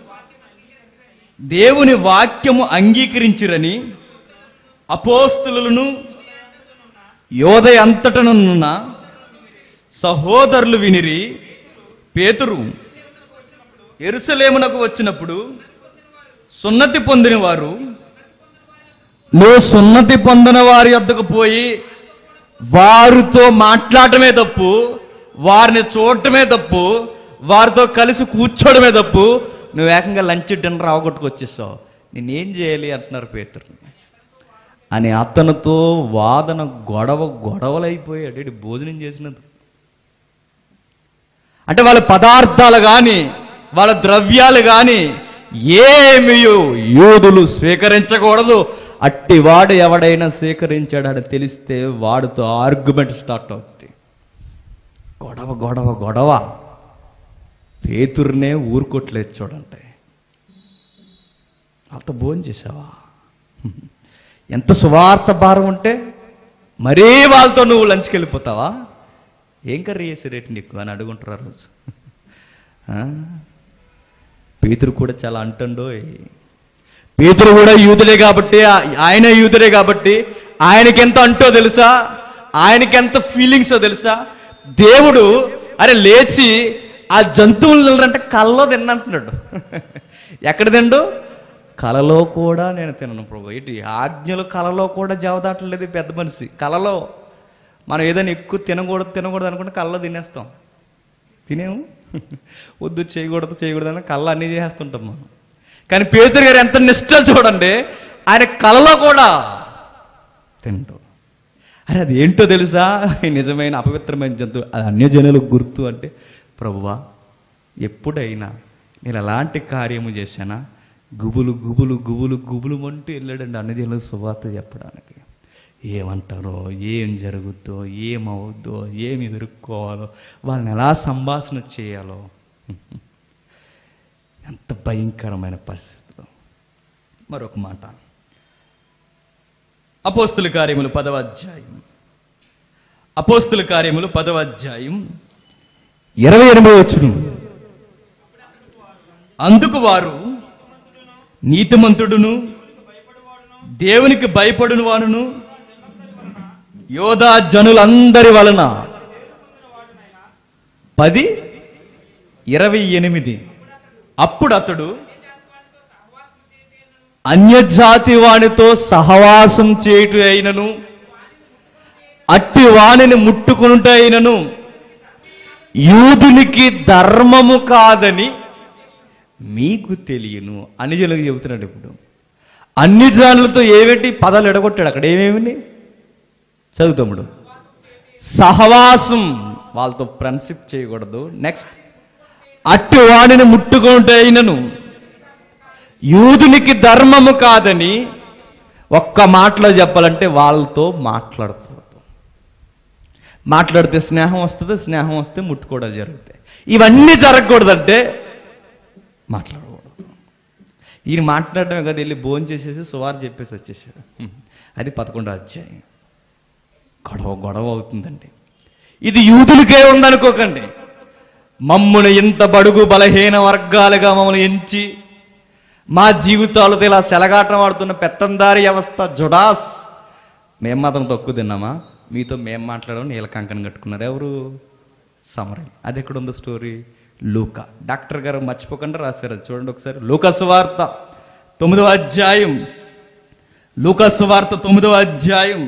దేవుని వాక్యము అంగీకరించిరని అపోస్తులను యోదయ అంతటనున్న సహోదరులు వినిరి పేతురు ఎరుసలేమునకు వచ్చినప్పుడు సున్నతి పొందిన వారు నువ్వు సున్నతి పొందిన వారి వద్దకు పోయి వారితో మాట్లాడటమే తప్పు వారిని చూడటమే తప్పు వారితో కలిసి కూర్చోవడమే తప్పు నువ్వు ఏకంగా లంచ్ డిన్నర్ అవగొట్టుకొచ్చేసావు నేనేం చేయాలి అంటున్నారు పేతురు అని అతనితో వాదన గొడవ గొడవలైపోయాడు ఈడు భోజనం చేసినందుకు అంటే వాళ్ళ పదార్థాలు కానీ వాళ్ళ ద్రవ్యాలు కానీ ఏమి యోధులు స్వీకరించకూడదు అట్టి వాడు ఎవడైనా స్వీకరించాడని తెలిస్తే వాడితో ఆర్గ్యుమెంట్ స్టార్ట్ అవుతుంది గొడవ గొడవ గొడవ పేతుర్నే ఊరుకోట్లేదు చూడండి వాళ్ళతో భోజనం చేసావా ఎంత సువార్త భారం ఉంటే మరీ వాళ్ళతో నువ్వు లంచ్కి వెళ్ళిపోతావా ఏం కర్రీ చేసే రేటు నీకు అని అడుగుంటారు ఆ రోజు ఆ? పేతురు కూడా చాలా అంటుండోయ్ పేతురు కూడా యూతులే కాబట్టి ఆ- ఆయన యూతులే కాబట్టి ఆయనకెంత అంటో తెలుసా ఆయనకెంత ఫీలింగ్సో తెలుసా దేవుడు అరే లేచి ఆ జంతువులు తినరంటే కల్లో తిన్నంటున్నాడు ఎక్కడ తిండు కలలో కూడా నేను తినను ప్రభు ఇటు ఆజ్ఞలు కలలో కూడా జవదాటలేదు ఈ పెద్ద మనిషి కలలో మనం ఏదైనా ఎక్కువ తినకూడదు తినకూడదు అనుకుంటే కళ్ళలో తినేస్తాం తినేము వద్దు చేయకూడదు చేయకూడదు అని కళ్ళ అన్నీ చేసేస్తుంటాం మనం కానీ పేతురు గారు ఎంత నిష్ట చూడండి ఆయన కళలో కూడా తింటూ అరే అది ఏంటో తెలుసా ఈ నిజమైన అపవిత్రమైన జంతువు అది అన్యజనులకు గుర్తు అంటే ప్రభువా ఎప్పుడైనా నేను ఎలాంటి కార్యము చేశానా గుబులు గుబులు గుబులు గుబులు అంటూ వెళ్ళాడండి అన్యజనులకు సువార్త చెప్పడానికి ఏమంటారో ఏం జరుగుద్దో ఏమవుద్దో ఏమి ఎదుర్కోవాలో వాళ్ళని ఎలా సంభాషణ చేయాలో ఎంత భయంకరమైన పరిస్థితులు మరొక మాట అపోస్తుల కార్యములు పదవ అధ్యాయం అపోస్తుల కార్యములు పదవ అధ్యాయం ఇరవై ఎనిమిది వచ్చును అందుకు వారు నీతిమంతుడును దేవునికి భయపడును వాడును యోధా జనులందరి వలన పది ఇరవై ఎనిమిది అప్పుడు అతడు అన్యజాతి వానితో సహవాసం చేయుట అయినను అట్టి వాణిని ముట్టుకునుట అయినను యూదునికి ధర్మము కాదని మీకు తెలియను అన్యజనులకు చెబుతున్నాడు ఇప్పుడు అన్ని జానులతో ఏమిటి పదాలు ఎడగొట్టాడు అక్కడ ఏమేమి చదువుతాముడు సహవాసం వాళ్ళతో ఫ్రెండ్షిప్ చేయకూడదు నెక్స్ట్ అట్టి వాడిని ముట్టుకుంటే అయినను యూదునికి ధర్మము కాదని ఒక్క మాటలో చెప్పాలంటే వాళ్ళతో మాట్లాడకూడదు మాట్లాడితే స్నేహం వస్తుంది స్నేహం వస్తే ముట్టుకోవడాలు జరుగుతాయి ఇవన్నీ జరగకూడదంటే మాట్లాడకూడదు ఈయన మాట్లాడటమే కదా వెళ్ళి భోజనం చేసేసి సువారు చెప్పేసి వచ్చేసాడు హ్మ్. అది పదకొండో అధ్యాయం గొడవ గొడవ అవుతుందండి ఇది యూదులకే ఉందనుకోకండి మమ్మును ఇంత బడుగు బలహీన వర్గాలుగా మమ్మల్ని ఎంచి మా జీవితాలతో ఇలా సెలగాటం ఆడుతున్న పెత్తందారి వ్యవస్థ జుడాస్ మేం మాత్రం తక్కువ తిన్నామా మీతో మేం మాట్లాడడం నీళ్ళ కంకణం కట్టుకున్నారు ఎవరు సమరయ అది ఎక్కడ ఉందో స్టోరీ లూకా డాక్టర్ గారు మర్చిపోకుండా రాశారు అది చూడండి ఒకసారి లూకాసు వార్త తొమ్మిదవ అధ్యాయం లూకాసు వార్త తొమ్మిదవ అధ్యాయం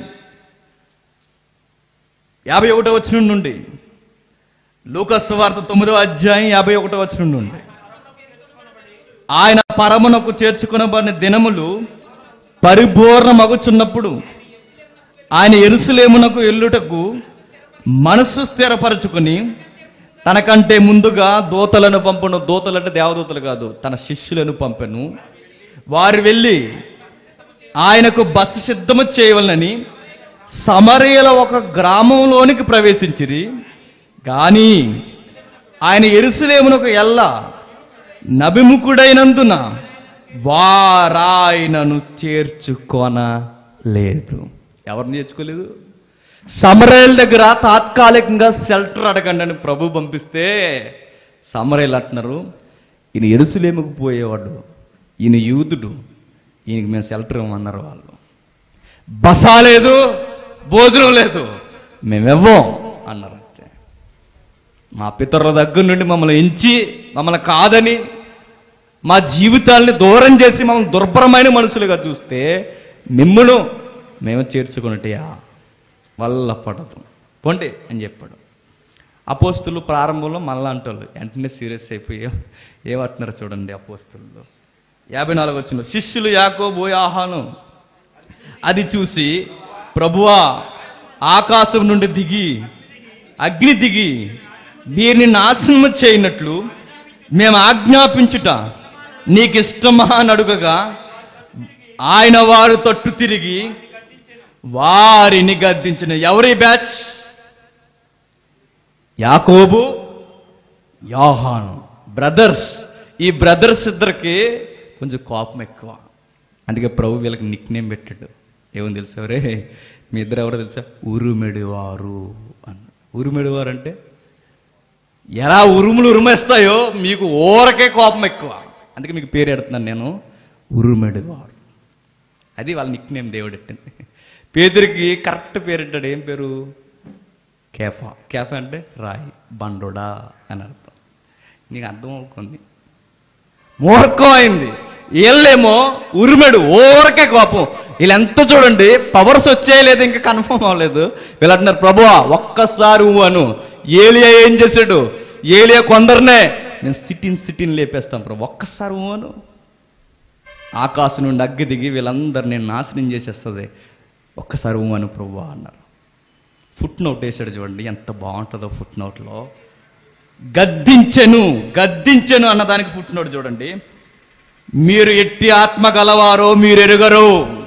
యాభై ఒకటో వచ్చిన నుండి లూకాసు వార్త తొమ్మిదవ అధ్యాయం యాభై ఒకటో వచ్చిన నుండి ఆయన పరమునకు చేర్చుకునబడిన దినములు పరిపూర్ణమగుచున్నప్పుడు ఆయన ఎరుసలేమునకు ఎల్లుటకు మనస్సు స్థిరపరచుకుని తనకంటే ముందుగా దూతలను పంపను దూతలు అంటే దేవదూతలు కాదు తన శిష్యులను పంపెను వారు వెళ్ళి ఆయనకు బస్సు సిద్ధము చేయవలనని సమరయల ఒక గ్రామంలోనికి ప్రవేశించిరి కానీ ఆయన ఎరుసలేమునకు ఎల్ల నభిముఖుడైనందున వారాయనను చేర్చుకొనలేదు ఎవరిని చేర్చుకోలేదు సమరయల దగ్గర తాత్కాలికంగా షెల్టర్ అడగండి అని ప్రభు పంపిస్తే సమరయలు అంటున్నారు ఈయన ఎరుసలేముకు పోయేవాడు ఈయన యూదుడు ఈయనకి మేము షెల్టర్ ఇవ్వమన్నారు వాళ్ళు బసా లేదు భోజనం లేదు మేమివ్వం అన్నారు అంతే మా పితరుల దగ్గర నుండి మమ్మల్ని ఎంచి మమ్మల్ని కాదని మా జీవితాల్ని దూరం చేసి మమ్మల్ని దుర్భరమైన మనుషులుగా చూస్తే మిమ్మును మేము చేర్చుకున్నట్టయా వల్ల పడదు పోండి అని చెప్పాడు అపోస్తులు ప్రారంభంలో మళ్ళా అంటారు వెంటనే సీరియస్ అయిపోయి ఏమంటున్నారు చూడండి అపోస్తులు యాభై నాలుగు వచ్చిన శిష్యులు యాకోబు ఆహాను అది చూసి ప్రభువా ఆకాశం నుండి దిగి అగ్ని దిగి వీరిని నాశనము చేయనట్లు మేము ఆజ్ఞాపించుట నీకు ఇష్టమా అని అడుగగా ఆయన వారు తట్టు తిరిగి వారిని గద్దించిన ఎవరి బ్యాచ్ యాకోబు యాహాను బ్రదర్స్ ఈ బ్రదర్స్ ఇద్దరికి కొంచెం కోపం ఎక్కువ అందుకే ప్రభు వీళ్ళకి నిక్ నేమ్ పెట్టాడు ఏమని తెలుసా ఎవరే మీ ఇద్దరు ఎవరో తెలుసా ఉరుమెడివారు అన్న ఉరుమెడివారు అంటే ఎలా ఉరుములు ఉరుమేస్తాయో మీకు ఊరకే కోపం ఎక్కువ అందుకే మీకు పేరు ఎడుతున్నాను నేను ఉరుమెడివారు అది వాళ్ళ నిక్ నేమ్ దేవుడు ఎట్టింది పేదరికి కరెక్ట్ పేరు పెట్టాడు ఏం పేరు కేఫా కేఫా అంటే రాయి బండోడా అని అర్థం నీకు అర్థం అవుతుంది మూర్ఖం అయింది వీళ్ళేమో ఉరిమెడు ఊరకే కోపం వీళ్ళు ఎంత చూడండి పవర్స్ వచ్చేయలేదు ఇంకా కన్ఫర్మ్ అవ్వలేదు వీళ్ళు అంటున్నారు ప్రభువా ఒక్కసారి ఊ అను ఏలియా ఏం చేశాడు ఏలియా కొందరినే నేను సిటీని సిటీని లేపేస్తాను ప్రభు ఒక్కసారి ఊ అను ఆకాశం నుండి అగ్గి దిగి వీళ్ళందరినీ నాశనం చేసేస్తుంది ఒక్కసారి ఊ అను ప్రభు అన్నారు ఫుట్ నోట్ వేసాడు చూడండి ఎంత బాగుంటుందో ఫుట్ నోట్లో గద్దించెను గద్దించెను అన్నదానికి ఫుట్ నోట్ చూడండి మీరు ఎట్టి ఆత్మ గలవారో మీరు ఎరుగరు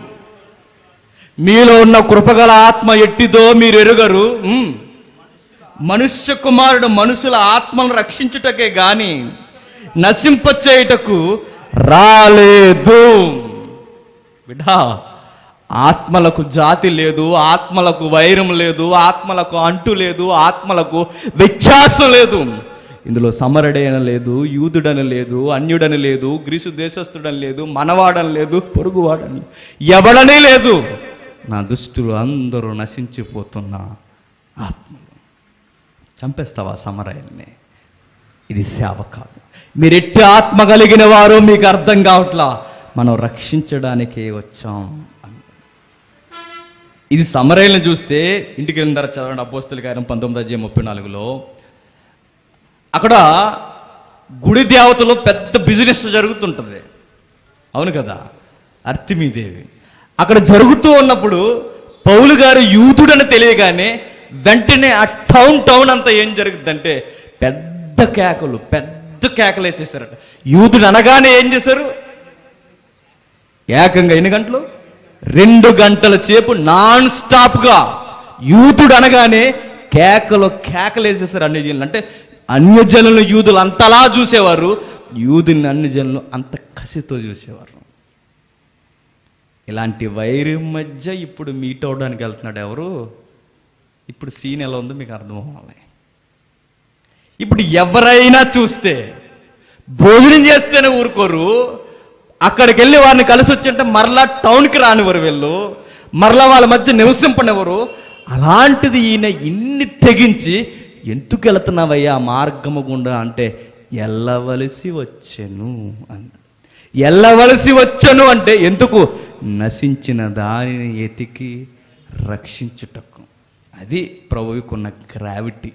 మీలో ఉన్న కృపగల ఆత్మ ఎట్టిదో మీరు ఎరుగరు ఉమ్. మనుష్య కుమారుడు మనుషుల ఆత్మను రక్షించుటకే గాని నశింపచేయుటకు రాలేదు బిడ్డా ఆత్మలకు జాతి లేదు ఆత్మలకు వైరం లేదు ఆత్మలకు అంటు లేదు ఆత్మలకు వ్యత్యాసం లేదు ఇందులో సమరడైన లేదు యూదుడని లేదు అన్యుడని లేదు గ్రీసు దేశస్థుడని లేదు మనవాడని లేదు పొరుగువాడని ఎవడని లేదు నా దుష్టులు అందరూ నశించిపోతున్న ఆత్మలు చంపేస్తావా సమరయల్ని ఇది సేవ కాదు మీరు ఎట్టి ఆత్మ కలిగిన వారో మీకు అర్థం కావట్లా మనం రక్షించడానికే వచ్చాం అని ఇది సమరయ్యలను చూస్తే ఇంటికి వెళ్ళిన తర్వాత చదవండి అపోస్తుల కార్యం పంతొమ్మిది అధ్యాయం ముప్పై నాలుగులో అక్కడ గుడి దేవతలో పెద్ద బిజినెస్ జరుగుతుంటుంది అవును కదా అర్తిమీదేవి అక్కడ జరుగుతూ ఉన్నప్పుడు పౌలు గారు యూదుడని తెలియగానే వెంటనే ఆ టౌన్ టౌన్ అంతా ఏం జరుగుతుందంటే పెద్ద కేకలు పెద్ద కేకలు వేసేసారట యూదుడు అనగానే ఏం చేశారు ఏకంగా ఎన్ని గంటలు రెండు గంటల సేపు నాన్ స్టాప్గా యూతుడు అనగానే కేకలు కేకలు వేసేసారు అన్ని జనులు అంటే అన్య జనులు యూదులు అంతలా చూసేవారు యూదుని అన్ని జనులు అంత కసితో చూసేవారు ఇలాంటి వైరం మధ్య ఇప్పుడు మీట్ అవడానికి వెళ్తున్నాడు ఎవరు ఇప్పుడు సీన్ ఎలా ఉందో మీకు అర్థం అవ్వాలి ఇప్పుడు ఎవరైనా చూస్తే భోజనం చేస్తేనే ఊరుకోరు అక్కడికి వెళ్ళి వారిని కలిసి వచ్చింటే మరలా టౌన్కి రానివ్వరు వీళ్ళు మరలా వాళ్ళ మధ్య నివసింపనివ్వరు అలాంటిది ఈయన ఇన్ని తెగించి ఎందుకు వెళుతున్నావయ్యా ఆ మార్గము గుండా అంటే ఎల్లవలసి వచ్చెను అని ఎల్లవలసి వచ్చను అంటే ఎందుకు నశించిన దానిని ఎతికి రక్షించుటకు అది ప్రభువుకున్న గ్రావిటీ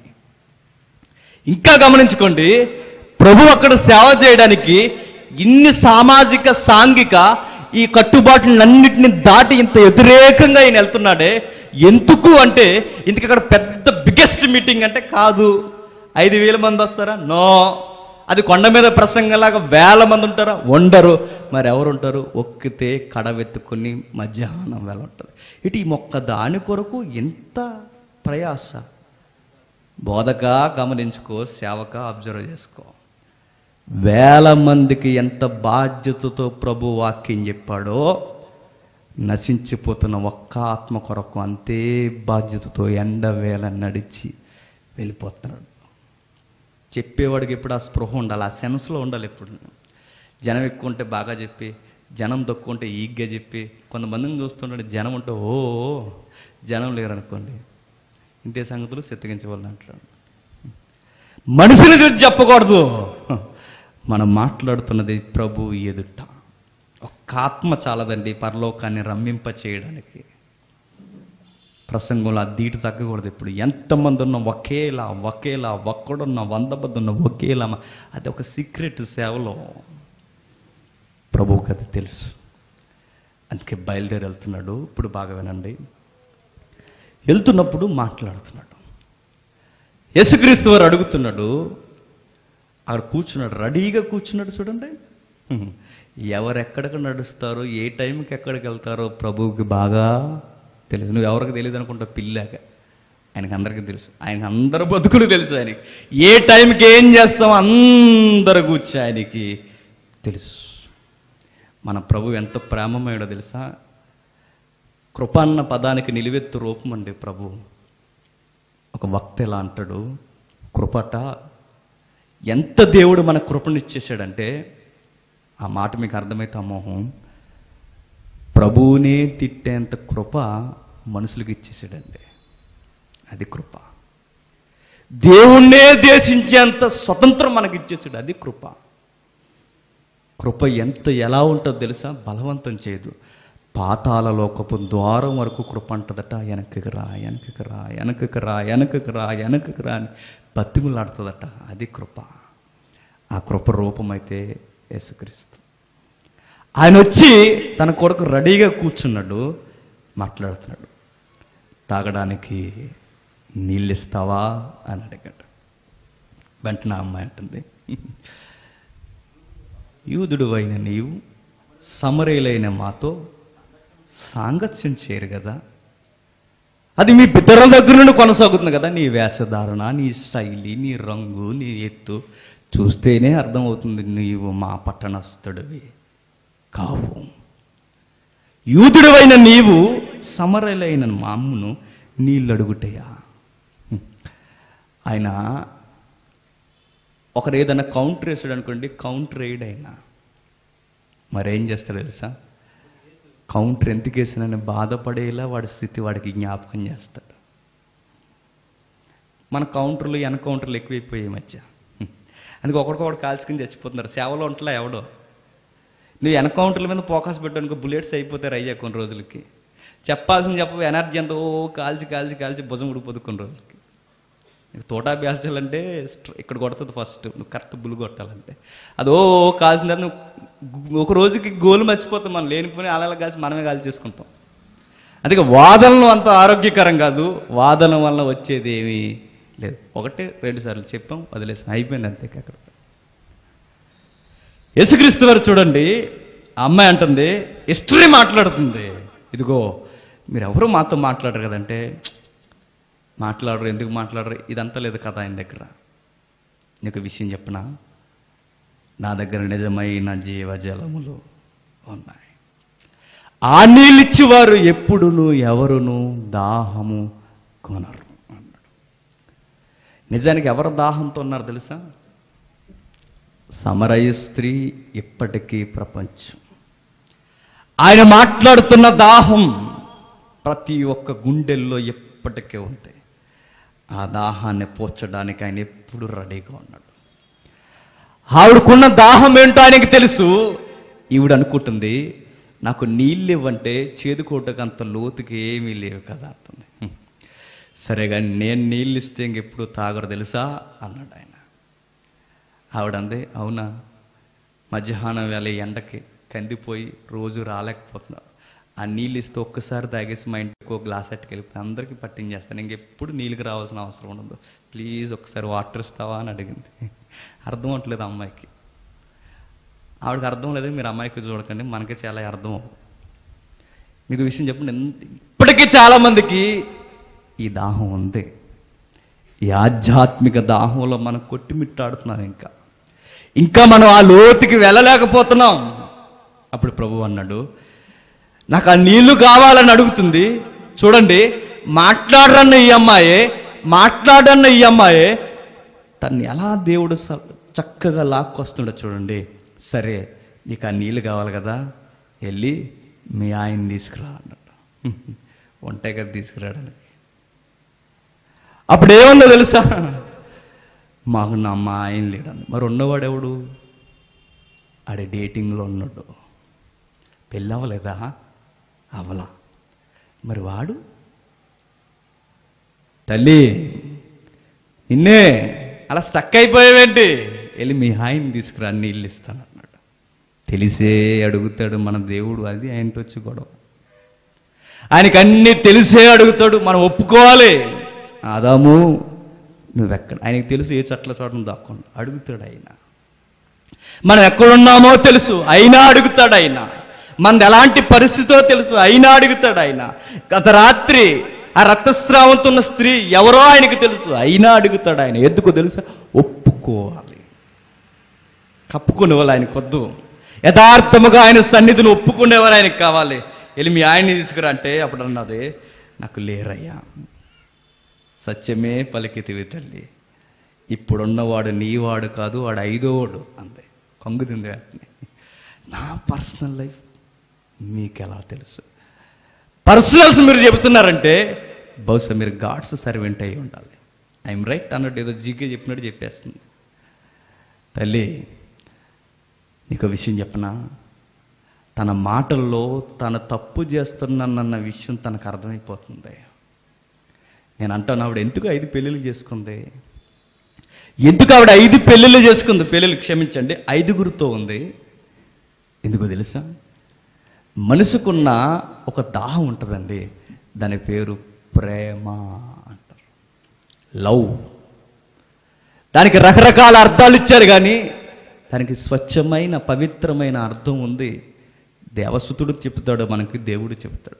ఇంకా గమనించుకోండి ప్రభు అక్కడ సేవ చేయడానికి ఇన్ని సామాజిక సాంఘిక ఈ కట్టుబాట్లన్నింటినీ దాటి ఇంత వ్యతిరేకంగా ఆయన వెళ్తున్నాడే ఎందుకు అంటే ఇందుకు అక్కడ పెద్ద బిగ్గెస్ట్ మీటింగ్ అంటే కాదు ఐదు వేల మంది వస్తారా నో అది కొండ మీద ప్రసంగంలాగా వేల మంది ఉంటారా ఉండరు మరి ఎవరు ఉంటారు ఒక్కితే కడవెత్తుకుని మధ్యాహ్నం వేళ ఉంటుంది ఇటు ఈ మొక్క దాని కొరకు ఎంత ప్రయాస బోధక గమనించుకో సేవక అబ్జర్వ్ చేసుకో వేల మందికి ఎంత బాధ్యతతో ప్రభు వాక్యం చెప్పాడో నశించిపోతున్న ఒక్క ఆత్మ కొరకు అంతే బాధ్యతతో ఎండ వేల నడిచి వెళ్ళిపోతున్నాడు చెప్పేవాడికి ఎప్పుడు ఆ స్పృహ ఉండాలి ఆ సెన్స్లో ఉండాలి ఎప్పుడు జనం ఎక్కువ ఉంటే బాగా చెప్పి జనం తక్కువ ఉంటే ఈగ్గా చెప్పి కొంతమందిని చూస్తుంటే జనం ఉంటే ఓ జనం లేరనుకోండి ఇంతే సంగతులు సిద్ధగించవాలని అంటాడు మనిషిని చూసి చెప్పకూడదు మనం మాట్లాడుతున్నది ప్రభు ఎదుట ఒక్క ఆత్మ చాలదండి పరలోకాన్ని రమ్మింప చేయడానికి ప్రసంగంలో ఆ దీటు తగ్గకూడదు ఇప్పుడు ఎంతమంది ఉన్న ఒకేలా ఒకేలా ఒక్కడున్న వంద మంది ఉన్న ఒకేలా అది ఒక సీక్రెట్ సేవలో ప్రభువుకి అది తెలుసు అందుకే బయలుదేరి వెళ్తున్నాడు ఇప్పుడు బాగా వినండి వెళ్తున్నప్పుడు మాట్లాడుతున్నాడు యేసుక్రీస్తు వారు అడుగుతున్నాడు అక్కడ కూర్చున్నాడు రెడీగా కూర్చున్నాడు చూడండి హ్మ్. ఎవరెక్కడికి నడుస్తారో ఏ టైంకి ఎక్కడికి వెళ్తారో ప్రభువుకి బాగా తెలుసు నువ్వు ఎవరికి తెలియదు అనుకుంటా పిల్లాక ఆయనకి అందరికీ తెలుసు ఆయనకి అందరు బతుకులు తెలుసు ఆయనకి ఏ టైంకి ఏం చేస్తాం అందరు కూర్చో ఆయనకి తెలుసు మన ప్రభు ఎంత ప్రేమమేడో తెలుసా కృప అన్న పదానికి నిలువెత్తు రూపం అండి ప్రభు ఒక వక్త ఎలా అంటాడు కృపట ఎంత దేవుడు మన కృపనిచ్చేసాడంటే ఆ మాట మీకు అర్థమైతే అమ్మోహం ప్రభువునే తిట్టేంత కృప మనుషులకు ఇచ్చేసాడండి అది కృప దేవుణ్ణే దేశించేంత స్వతంత్రం మనకి ఇచ్చేసాడు అది కృప కృప ఎంత ఎలా ఉంటుందో తెలుసా బలవంతం చేయదు పాతాల లోకపు ద్వారం వరకు కృప అంటదట వెనకకి రా వెనకకి రా వెనకకి రా వెనకకి రా వెనకకి రా అని బతిములాడుతుందట అది కృప ఆ కృప రూపమైతే యేసుక్రీస్తు ఆయన వచ్చి తన కొడుకు రెడీగా కూర్చున్నాడు మాట్లాడుతున్నాడు తాగడానికి నీళ్ళు ఇస్తావా అని అడిగాడు వెంటనే ఆ అమ్మాయి అంటుంది యూదుడు అయిన నీవు సమరేలైన మాతో సాంగత్యం చేయరు కదా అది మీ పితరుల దగ్గర నుండి కొనసాగుతుంది కదా నీ వేషధారణ నీ శైలి నీ రంగు నీ ఎత్తు చూస్తేనే అర్థమవుతుంది నీవు మా పట్టణస్థుడివి కావు యూదుడువైన నీవు సమరలైన మా అమ్మును నీళ్ళడుగుటయా ఆయన ఒకరు ఏదైనా కౌంటర్ వేసాడు అనుకోండి కౌంటర్ వేయడు ఆయన మరేం చేస్తాడు తెలుసా కౌంటర్ ఎందుకు వేసానని బాధపడేలా వాడి స్థితి వాడికి జ్ఞాపకం చేస్తాడు మన కౌంటర్లు ఎన కౌంటర్లు ఎక్కువైపోయాయి ఈ మధ్య అందుకే ఒకడికొకడు కాల్చుకుని చచ్చిపోతున్నారు సేవలో ఉంటలే ఎవడో నువ్వు వెనక కౌంటర్ల మీద ఫోకస్ పెట్టానుకో బుల్లెట్స్ అయిపోతారు అయ్యా కొన్ని రోజులకి చెప్పాల్సింది చెప్ప ఎనర్జీ అంతా ఓ కాల్చి కాల్చి కాల్చి భుజం ఉడిపోదు కొన్ని రోజులకి నీకు తోటా పేల్చాలంటే స్ట్ర- ఇక్కడ కొడుతుంది ఫస్ట్ నువ్వు కరెక్ట్ బుల్ కొట్టాలంటే అది ఓ కాల్చిన తర్వాత నువ్వు గు- ఒక రోజుకి గోలు మర్చిపోతాం మనం లేనిపోయి అలా కాల్చి మనమే కాల్చి చేసుకుంటాం అందుకే వాదనలు అంత ఆరోగ్యకరం కాదు వాదన వల్ల వచ్చేది ఏమీ లేదు ఒకటే రెండు సార్లు చెప్పాం వదిలేసాం అయిపోయింది అంతే అక్కడ యేసుక్రీస్తు వారు చూడండి ఆ అమ్మాయి అంటుంది హిస్టరీ మాట్లాడుతుంది ఇదిగో మీరు ఎవరు మాతో మాట్లాడరు కదంటే మాట్లాడరు ఎందుకు మాట్లాడరు ఇదంతా లేదు కదా ఆయన దగ్గర నీకు విషయం చెప్పనా నా దగ్గర నిజమైన జీవజలములు ఉన్నాయి ఆ నీళ్ళిచ్చేవారు ఎప్పుడును ఎవరును దాహము కొనరు అన్నాడు నిజానికి ఎవరు దాహంతో ఉన్నారు తెలుసా సమరయ స్త్రీ ఇప్పటికీ ప్రపంచం ఆయన మాట్లాడుతున్న దాహం ప్రతి ఒక్క గుండెల్లో ఎప్పటికే ఉంది ఆ దాహాన్ని పోర్చడానికి ఆయన ఎప్పుడు రెడీగా ఉన్నాడు ఆవిడకున్న దాహం ఏంటో ఆయనకి తెలుసు ఈవిడ అనుకుంటుంది నాకు నీళ్ళు ఇవ్వంటే చేదుకోవటకు అంత లోతుకి ఏమీ లేవు కదా అంటుంది హ్మ్. సరే కానీ నేను నీళ్ళు ఇస్తే ఇంకెప్పుడు తాగరు తెలుసా అన్నాడు ఆయన ఆవిడంది అవునా మధ్యాహ్నం వేళ ఎండకి కందిపోయి రోజు రాలేకపోతున్నా ఆ నీళ్ళు ఇస్తే ఒక్కసారి తాగేసి మా ఇంటికి ఒక గ్లాస్ అట్టుకెళ్ళిపోయి అందరికీ పట్టించేస్తాను ఇంకెప్పుడు నీళ్ళకి రావాల్సిన అవసరం ఉండదు ప్లీజ్ ఒకసారి వాటర్ ఇస్తావా అని అడిగింది అర్థం అవట్లేదు అమ్మాయికి ఆవిడకి అర్థం లేదు మీరు అమ్మాయికి చూడకండి మనకే చాలా అర్థం అవ్వదు మీకు విషయం చెప్పండి ఎంత- ఇప్పటికీ చాలామందికి ఈ దాహం ఉంది ఈ ఆధ్యాత్మిక దాహంలో మనం కొట్టిమిట్టాడుతున్నాం ఇంకా ఇంకా మనం ఆ లోతుకి వెళ్ళలేకపోతున్నాం అప్పుడు ప్రభు అన్నాడు నాకు ఆ నీళ్లు కావాలని అడుగుతుంది చూడండి మాట్లాడరన్న ఈ అమ్మాయే మాట్లాడన్న ఈ అమ్మాయే తన్ని ఎలా దేవుడు స- చక్కగా లాక్కొస్తుండో చూడండి సరే నీకు ఆ నీళ్ళు కావాలి కదా వెళ్ళి మీ ఆయన తీసుకురా అన్నాడు వంటాయి కదా తీసుకురావడానికి అప్పుడు ఏముందో తెలుసా మాకు నా మా ఆయన లేడంది మరి ఉన్నవాడు ఎవడు ఆడే డేటింగ్లో ఉన్నాడు పెళ్ళి అవ్వలేదా అవలా మరి వాడు తల్లి నిన్నే అలా స్టక్ అయిపోయావేంటి వెళ్ళి మీ ఆయన తీసుకురా నీళ్ళు ఇస్తాను అన్నాడు తెలిసే అడుగుతాడు మన దేవుడు అది ఆయనతో వచ్చి గొడవ ఆయనకి అన్నీ తెలిసే అడుగుతాడు మనం ఒప్పుకోవాలి ఆదాము నువ్వెక్కడ ఆయనకి తెలుసు ఏ చట్ల చోటను దాక్కుండా అడుగుతాడు ఆయన మనం ఎక్కడున్నామో తెలుసు అయినా అడుగుతాడు ఆయన మనది ఎలాంటి పరిస్థితో తెలుసు అయినా అడుగుతాడు ఆయన గత రాత్రి ఆ రక్తస్రావంతో ఉన్న స్త్రీ ఎవరో ఆయనకి తెలుసు అయినా అడుగుతాడు ఆయన ఎందుకు తెలుసా ఒప్పుకోవాలి కప్పుకునేవాళ్ళు ఆయన కొద్దు యథార్థముగా ఆయన సన్నిధిని ఒప్పుకునేవారు ఆయనకి కావాలి వెళ్ళి మీ ఆయన్ని తీసుకురా అంటే అప్పుడు అన్నది నాకు లేరయ్యా సత్యమే పలికితివి తల్లి ఇప్పుడున్నవాడు నీవాడు కాదు వాడు ఐదోవాడు అంతే కొంగు తింది వాటిని నా పర్సనల్ లైఫ్ మీకు ఎలా తెలుసు పర్సనల్స్ మీరు చెబుతున్నారంటే బహుశా మీరు గాడ్స్ సర్వెంట్ అయి ఉండాలి ఐఎమ్ రైట్ అన్నట్టు ఏదో జీకే చెప్పినట్టు చెప్పేస్తుంది తల్లి నీకు విషయం చెప్పనా తన మాటల్లో తన తప్పు చేస్తున్నానన్న విషయం తనకు అర్థమైపోతుంది నేను అంటాను ఆవిడ ఎందుకు ఐదు పెళ్ళిళ్ళు చేసుకుంది ఎందుకు ఆవిడ ఐదు పెళ్ళిళ్ళు చేసుకుంది పెళ్ళిళ్ళు క్షమించండి ఐదుగురితో ఉంది ఎందుకో తెలుసా మనసుకున్న ఒక దాహం ఉంటుందండి దాని పేరు ప్రేమ అంటారు లవ్ దానికి రకరకాల అర్థాలు ఇచ్చారు కానీ దానికి స్వచ్ఛమైన పవిత్రమైన అర్థం ఉంది దేవసుతుడు చెప్తాడు మనకి దేవుడు చెప్తాడు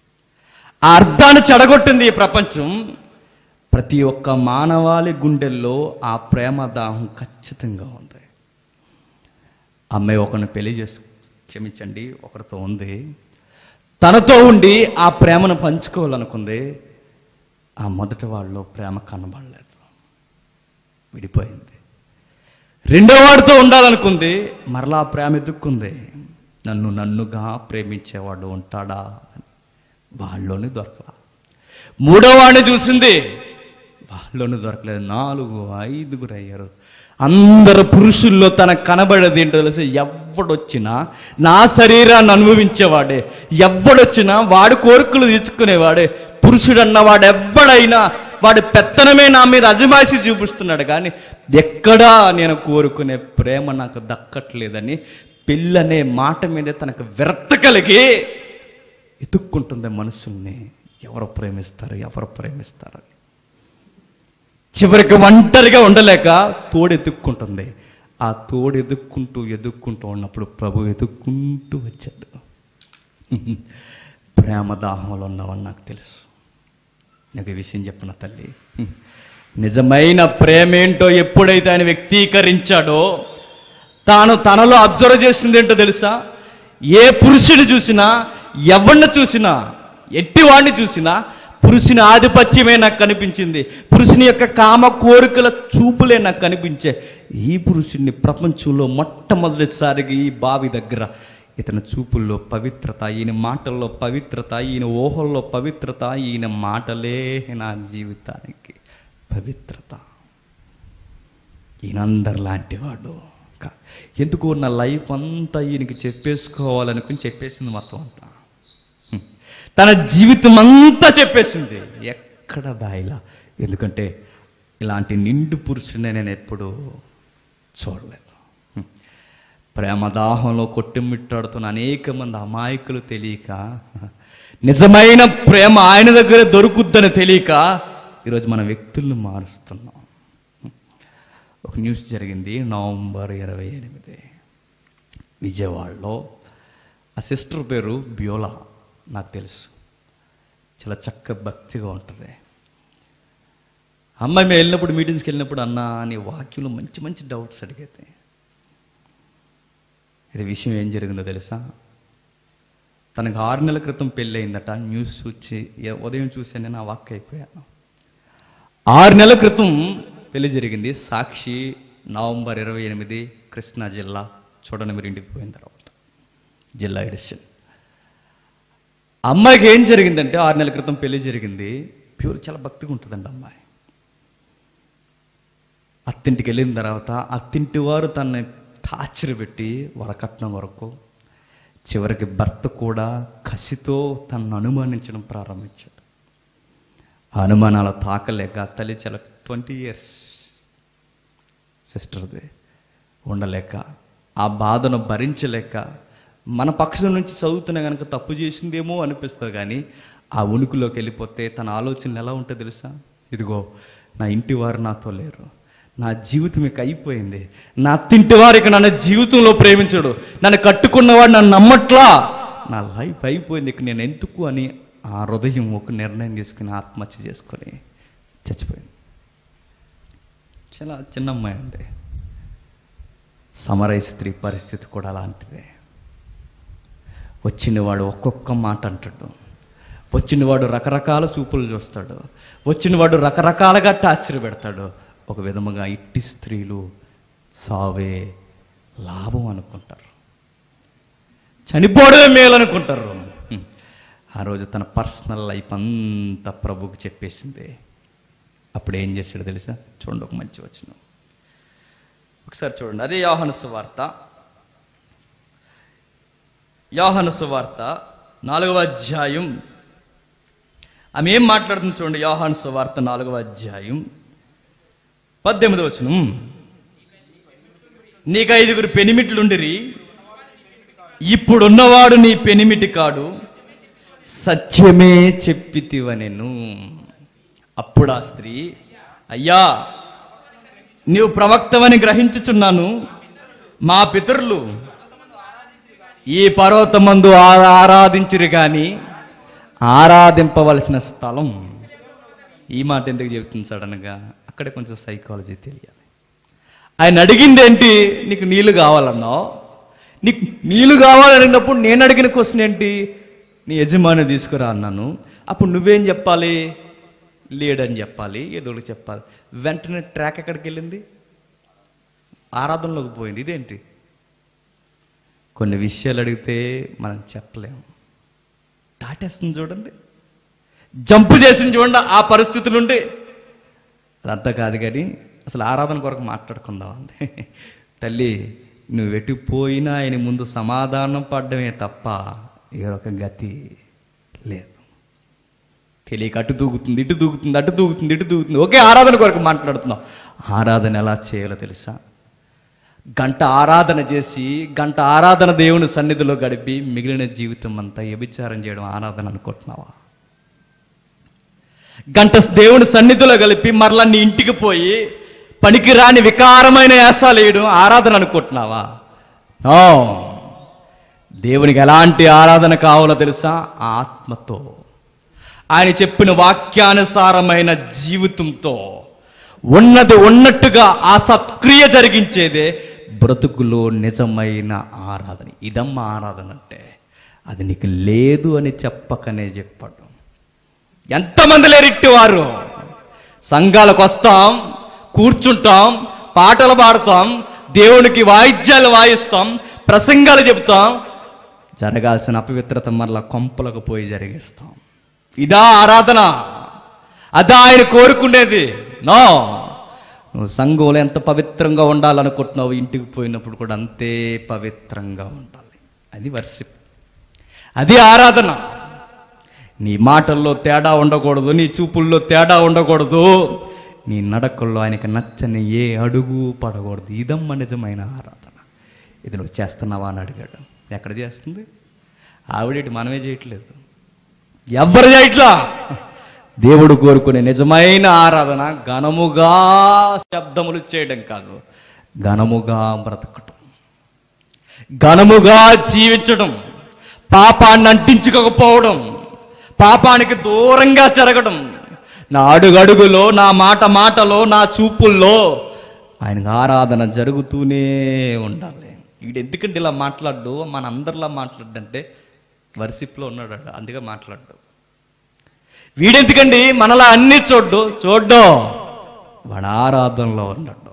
ఆ అర్థాన్ని చెడగొట్టింది ఈ ప్రపంచం ప్రతి ఒక్క మానవాళి గుండెల్లో ఆ ప్రేమ దాహం ఖచ్చితంగా ఉంది అమ్మాయి ఒకరిని పెళ్లి చేసు క్షమించండి ఒకరితో ఉంది తనతో ఉండి ఆ ప్రేమను పంచుకోవాలనుకుంది ఆ మొదటి వాళ్ళలో ప్రేమ కనబడలేదు విడిపోయింది రెండో వాడితో ఉండాలనుకుంది మరలా ఆ ప్రేమ ఎదుక్కుంది నన్ను నన్నుగా ప్రేమించేవాడు ఉంటాడా అని వాళ్ళలోనే దొరకలా మూడో వాడిని చూసింది వాళ్ళలోనే దొరకలేదు నాలుగు ఐదుగురు అయ్యారు అందరు పురుషుల్లో తనకు కనబడేది ఏంటో తెలిసి ఎవడొచ్చినా నా శరీరాన్ని అనుభవించేవాడే ఎవడొచ్చినా వాడు కోరికలు తీర్చుకునేవాడే పురుషుడు అన్నవాడు ఎవ్వడైనా వాడి పెత్తనమే నా మీద అజమాయిషి చూపిస్తున్నాడు కానీ ఎక్కడా నేను కోరుకునే ప్రేమ నాకు దక్కట్లేదని పెళ్ళనే మాట మీదే తనకు విరక్త కలిగి ఎతుక్కుంటుంది మనుషుల్ని ఎవరు ప్రేమిస్తారు ఎవరు ప్రేమిస్తారని చివరికి ఒంటరిగా ఉండలేక తోడు ఎదుక్కుంటుంది ఆ తోడు ఎదుక్కుంటూ ఎదుక్కుంటూ ఉన్నప్పుడు ప్రభు ఎదుక్కుంటూ వచ్చాడు ప్రేమ దాహంలో ఉన్నవని నాకు తెలుసు నాకు ఈ విషయం చెప్పిన తల్లి నిజమైన ప్రేమ ఏంటో ఎప్పుడైతే ఆయన వ్యక్తీకరించాడో తాను తనలో అబ్జర్వ్ చేసింది ఏంటో తెలుసా ఏ పురుషుని చూసినా ఎవరిని చూసినా ఎట్టి వాడిని చూసినా పురుషుని ఆధిపత్యమే నాకు కనిపించింది పురుషుని యొక్క కామ కోరికల చూపులే నాకు కనిపించే ఈ పురుషుణ్ణి ప్రపంచంలో మొట్టమొదటిసారిగా ఈ బావి దగ్గర ఇతని చూపుల్లో పవిత్రత ఈయన మాటల్లో పవిత్రత ఈయన ఊహల్లో పవిత్రత ఈయన మాటలే నా జీవితానికి పవిత్రత ఈయనందరు లాంటి వాడు కా- ఎందుకు నా లైఫ్ అంతా ఈయనకి చెప్పేసుకోవాలనుకుని చెప్పేసింది మొత్తం అంతా హ్మ్. తన జీవితం అంతా చెప్పేసింది ఎక్కడ దాయిలా ఎందుకంటే ఇలాంటి నిండు పురుషుడిని నేను ఎప్పుడూ చూడలేదు హ్మ్. ప్రేమదాహంలో కొట్టుమిట్టాడుతున్న అనేక మంది అమాయకులు తెలియక నిజమైన ప్రేమ ఆయన దగ్గర దొరుకుద్దని తెలియక ఈరోజు మన వ్యక్తులను మారుస్తున్నాం ఒక న్యూస్ జరిగింది నవంబర్ ఇరవై ఎనిమిది విజయవాడలో ఆ సిస్టర్ పేరు బ్యోలా నాకు తెలుసు చాలా చక్క భక్తిగా ఉంటుంది అమ్మాయి మేము వెళ్ళినప్పుడు మీటింగ్స్కి వెళ్ళినప్పుడు అన్న అని వాక్యంలో మంచి మంచి డౌట్స్ అడిగేది ఇది విషయం ఏం జరిగిందో తెలుసా తనకు ఆరు నెలల క్రితం పెళ్ళి అయిందట న్యూస్ చూసి ఏ- ఉదయం చూసాను నేను ఆ వాక్ అయిపోయాను ఆరు నెలల క్రితం పెళ్లి జరిగింది సాక్షి నవంబర్ ఇరవై ఎనిమిది కృష్ణా జిల్లా చూడండి మీరు ఇంటికి పోయిన తర్వాత జిల్లా ఎడిషన్ అమ్మాయికి ఏం జరిగిందంటే ఆరు నెలల క్రితం పెళ్లి జరిగింది ప్యూర్ చాలా భక్తిగా ఉంటుందండి అమ్మాయి అత్తింటికి వెళ్ళిన తర్వాత అత్తింటి వారు తనని టార్చర్ పెట్టి వరకట్నం వరకు చివరికి భర్త కూడా కసితో తనను అనుమానించడం ప్రారంభించాడు ఆ అనుమానాలు తాకలేక తల్లి చాలా ట్వంటీ ఇయర్స్ సిస్టర్ది ఉండలేక ఆ బాధను భరించలేక మన పక్షం నుంచి చదువుతున్నా కనుక తప్పు చేసిందేమో అనిపిస్తుంది కానీ ఆ ఉనికిలోకి వెళ్ళిపోతే తన ఆలోచనలు ఎలా ఉంటుందో తెలుసా ఇదిగో నా ఇంటి వారు నాతో లేరు నా జీవితం ఇక అయిపోయింది నా తింటి వారికి నన్ను జీవితంలో ప్రేమించడు నన్ను కట్టుకున్నవాడు నన్ను నమ్మట్లా నా లైఫ్ అయిపోయింది ఇక నేను ఎందుకు అని ఆ హృదయం ఒక నిర్ణయం తీసుకుని ఆత్మహత్య చేసుకొని చచ్చిపోయింది చాలా చిన్న అమ్మాయి అండి సమరయ స్త్రీ పరిస్థితి కూడా అలాంటిదే వచ్చినవాడు ఒక్కొక్క మాట అంటాడు వచ్చినవాడు రకరకాల చూపులు చూస్తాడు వచ్చినవాడు రకరకాలుగా టార్చర్ పెడతాడు ఒక విధముగా ఇట్టి స్త్రీలు సావే లాభం అనుకుంటారు చనిపోవడమే మేలు అనుకుంటారు హ్మ్. ఆ రోజు తన పర్సనల్ లైఫ్ అంతా ప్రభుకి చెప్పేసింది అప్పుడు ఏం చేశాడు తెలుసా చూడండి ఒక మంచి వచ్చిన ఒకసారి చూడండి అదే యోహాను సువార్త యోహాను సువార్త నాలుగవ అధ్యాయం ఆమె ఏం మాట్లాడుతుంది చూడండి యోహాను సువార్త నాలుగవ అధ్యాయం పద్దెనిమిది వచనం నీకు ఐదుగురు పెనిమిట్లుండిరి ఇప్పుడున్నవాడు నీ పెనిమిటి కాడు సత్యమే చెప్పితివనెను అప్పుడు ఆ స్త్రీ అయ్యా నీవు ప్రవక్తవని గ్రహించుచున్నాను మా పితరులు ఈ పర్వతమందు ఆ- ఆరాధించిరు కానీ ఆరాధింపవలసిన స్థలం ఈ మాట ఎందుకు చెబుతుంది సడన్గా అక్కడే కొంచెం సైకాలజీ తెలియాలి ఆయన అడిగింది ఏంటి నీకు నీళ్లు కావాలన్నావు నీకు నీళ్లు కావాలన్నప్పుడు నేను అడిగిన క్వశ్చన్ ఏంటి నీ యజమాని తీసుకురా అన్నాను అప్పుడు నువ్వేం చెప్పాలి లేడని చెప్పాలి ఏదో ఒకటి చెప్పాలి వెంటనే ట్రాక్ ఎక్కడికి వెళ్ళింది ఆరాధనలోకి పోయింది ఇదేంటి కొన్ని విషయాలు అడిగితే మనం చెప్పలేము దాటేస్తుంది చూడండి జంపు చేసింది చూడండి ఆ పరిస్థితి నుండి అదంతా కాదు కానీ అసలు ఆరాధన కొరకు మాట్లాడుకుందాం అంది తల్లి నువ్వు ఎటుపోయినా ఆయన ముందు సమాధానం పడ్డమే తప్ప వేరొక గతి లేదు తెలియక అటు దూకుతుంది ఇటు దూకుతుంది అటు దూకుతుంది ఇటు దూకుతుంది ఒకే ఆరాధన కొరకు మాట్లాడుతున్నాం ఆరాధన ఎలా చేయాలో తెలుసా గంట ఆరాధన చేసి గంట ఆరాధన దేవుని సన్నిధిలో గడిపి మిగిలిన జీవితం అంతా వ్యభిచారం చేయడం ఆరాధన అనుకుంటున్నావా గంట దేవుని సన్నిధిలో కలిపి మరలా నీ ఇంటికి పోయి పనికిరాని వికారమైన యాసాలు వేయడం ఆరాధన అనుకుంటున్నావా నో దేవునికి ఎలాంటి ఆరాధన కావాలో తెలుసా ఆత్మతో ఆయన చెప్పిన వాక్యానుసారమైన జీవితంతో ఉన్నది ఉన్నట్టుగా ఆ సత్క్రియ జరిగించేదే బ్రతుకులో నిజమైన ఆరాధన ఇదమ్మ ఆరాధన అంటే అది నీకు లేదు అని చెప్పకనే చెప్పాడు ఎంతమంది లేరిట్టి వారు సంఘాలకు వస్తాం కూర్చుంటాం పాటలు పాడతాం దేవునికి వాయిద్యాలు వాయిస్తాం ప్రసంగాలు చెబుతాం జరగాల్సిన అపవిత్రత మరలా కొంపలకు పోయి జరిగిస్తాం ఇదా ఆరాధన అదా ఆయన కోరుకునేది నో నువ్వు సంఘంలో ఎంత పవిత్రంగా ఉండాలనుకుంటున్నావు ఇంటికి పోయినప్పుడు కూడా అంతే పవిత్రంగా ఉండాలి అది వర్షిప్ అది ఆరాధన నీ మాటల్లో తేడా ఉండకూడదు నీ చూపుల్లో తేడా ఉండకూడదు నీ నడకల్లో ఆయనకి నచ్చని ఏ అడుగు పడకూడదు ఇదమ్మ నిజమైన ఆరాధన ఇది నువ్వు చేస్తున్నావా అని అడిగాడు ఎక్కడ చేస్తుంది ఆవిడేటి మనమే చేయట్లేదు ఎవ్వరు చేయట్లా దేవుడు కోరుకునే నిజమైన ఆరాధన ఘనముగా శబ్దములు చేయడం కాదు ఘనముగా బ్రతకటం ఘనముగా జీవించడం పాపాన్ని అంటించుకోకపోవడం పాపానికి దూరంగా జరగడం నా అడుగడుగులో నా మాట మాటలో నా చూపుల్లో ఆయనకు ఆరాధన జరుగుతూనే ఉండాలి వీడు ఎందుకంటే ఇలా మాట్లాడు మన అందరిలా మాట్లాడంటే వర్షిప్లో ఉన్నాడు ఆడు. అందుకే మాట్లాడు వీడెందుకండి మనలా అన్ని చూడ్డు చూడ్డు వాడు ఆరాధనలో ఉన్నాడు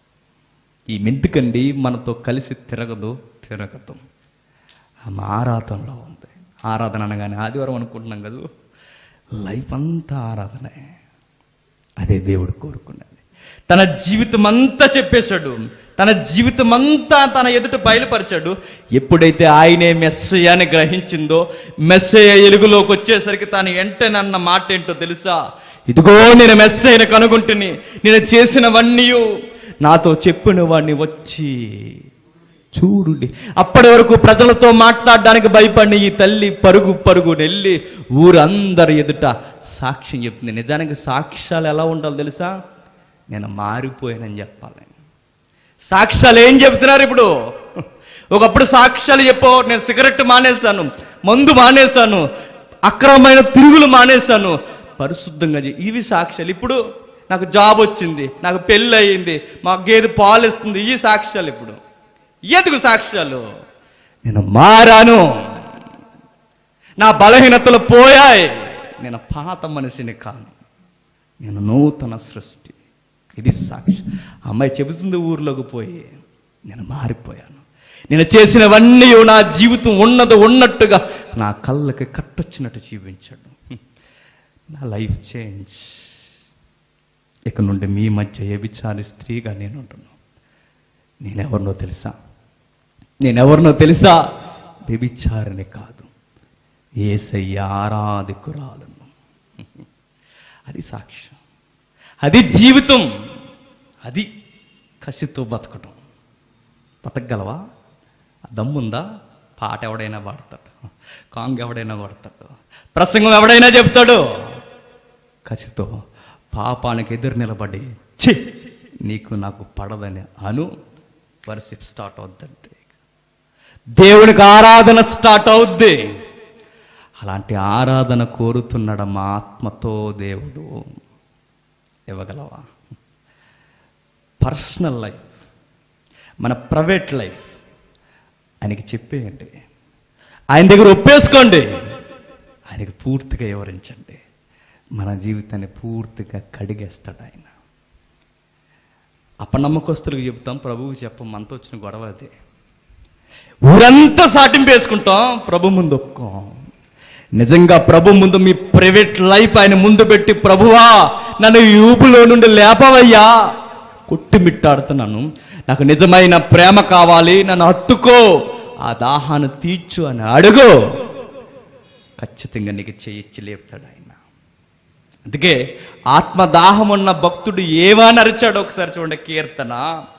ఈ మెందుకండి మనతో కలిసి తిరగదు తిరగదు ఆమె ఆరాధనలో ఉంది ఆరాధన అనగానే ఆదివారం అనుకుంటున్నాం కదా లైఫ్ అంతా ఆరాధనే అదే దేవుడు కోరుకున్నది తన జీవితం అంతా చెప్పేశాడు తన జీవితం అంతా తన ఎదుట బయలుపరిచాడు ఎప్పుడైతే ఆయనే మెస్సయ్యాన్ని గ్రహించిందో మెస్సయ్య ఎలుగులోకి వచ్చేసరికి తాను వెంటనన్న మాట ఏంటో తెలుసా ఇదిగో నేను మెస్సయ్యను కనుగొంటుని నేను చేసినవన్నీ నాతో చెప్పిన వాడిని వచ్చి చూడుడి అప్పటి వరకు ప్రజలతో మాట్లాడడానికి భయపడిన ఈ తల్లి పరుగు పరుగు నెల్లి ఊరందరి ఎదుట సాక్ష్యం చెప్తుంది నిజానికి సాక్ష్యాలు ఎలా ఉండాలో తెలుసా నేను మారిపోయానని చెప్పాలి సాక్ష్యాలు ఏం చెప్తున్నారు ఇప్పుడు ఒకప్పుడు సాక్ష్యాలు చెప్పో నేను సిగరెట్ మానేశాను మందు మానేశాను అక్రమమైన తిరుగులు మానేశాను పరిశుద్ధంగా చే- ఇవి సాక్ష్యాలు ఇప్పుడు నాకు జాబ్ వచ్చింది నాకు పెళ్ళి అయ్యింది మా గేదె పాలు ఇస్తుంది ఈ సాక్ష్యాలు ఇప్పుడు ఎందుకు సాక్ష్యాలు నేను మారాను నా బలహీనతలు పోయాయి నేను పాత మనిషిని కాను నేను నూతన సృష్టి ఇది సాక్షి ఆ అమ్మాయి చెబుతుంది ఊర్లోకి పోయి నేను మారిపోయాను నేను చేసినవన్నీ నా జీవితం ఉన్నది ఉన్నట్టుగా నా కళ్ళకి కట్టొచ్చినట్టు జీవించాడు నా లైఫ్ చేంజ్ ఇక నుండి మీ మధ్య ఏ విచారి స్త్రీగా నేను ఉంటున్నాను నేనెవరినో తెలుసా నేనెవరినో తెలుసా వ్యభిచారిని కాదు ఏసయ్య ఆరాధికురాలను అది సాక్ష్యం అది జీవితం అది కసితో బతకటం బతకగలవా ఆ దమ్ముందా పాట ఎవడైనా పాడతాడు కాంగ్ ఎవడైనా పాడతాడు ప్రసంగం ఎవడైనా చెప్తాడు కసితో పాపానికి ఎదురు నిలబడి ఛీ నీకు నాకు పడదని అను వర్షిప్ స్టార్ట్ అవుద్దంతే దేవునికి ఆరాధన స్టార్ట్ అవుద్ది అలాంటి ఆరాధన కోరుతున్నాడు మా ఆత్మతో దేవుడు ఇవ్వగలవా పర్సనల్ లైఫ్ మన ప్రైవేట్ లైఫ్ ఆయనకి చెప్పేయండి ఆయన దగ్గర ఒప్పేసుకోండి ఆయనకి పూర్తిగా వివరించండి మన జీవితాన్ని పూర్తిగా కడిగేస్తాడు ఆయన అపనమ్మకస్తులకు చెప్తాం ప్రభువుకి చెప్పం మనతో వచ్చిన గొడవ అదే ఊరంతా సాటింపు వేసుకుంటాం ప్రభు ముందు ఒప్పుకోం నిజంగా ప్రభు ముందు మీ ప్రైవేట్ లైఫ్ ఆయన ముందు పెట్టి ప్రభువా నన్ను ఈ ఊపులో నుండి లేపవయ్యా కొట్టుమిట్టాడుతున్నాను నాకు నిజమైన ప్రేమ కావాలి నన్ను హత్తుకో ఆ దాహాన్ని తీర్చు అని అడుగు ఖచ్చితంగా నీకు చేయించి లేపుతాడు ఆయన అందుకే ఆత్మదాహం ఉన్న భక్తుడు ఏమని అరిచాడు ఒకసారి చూడండి కీర్తన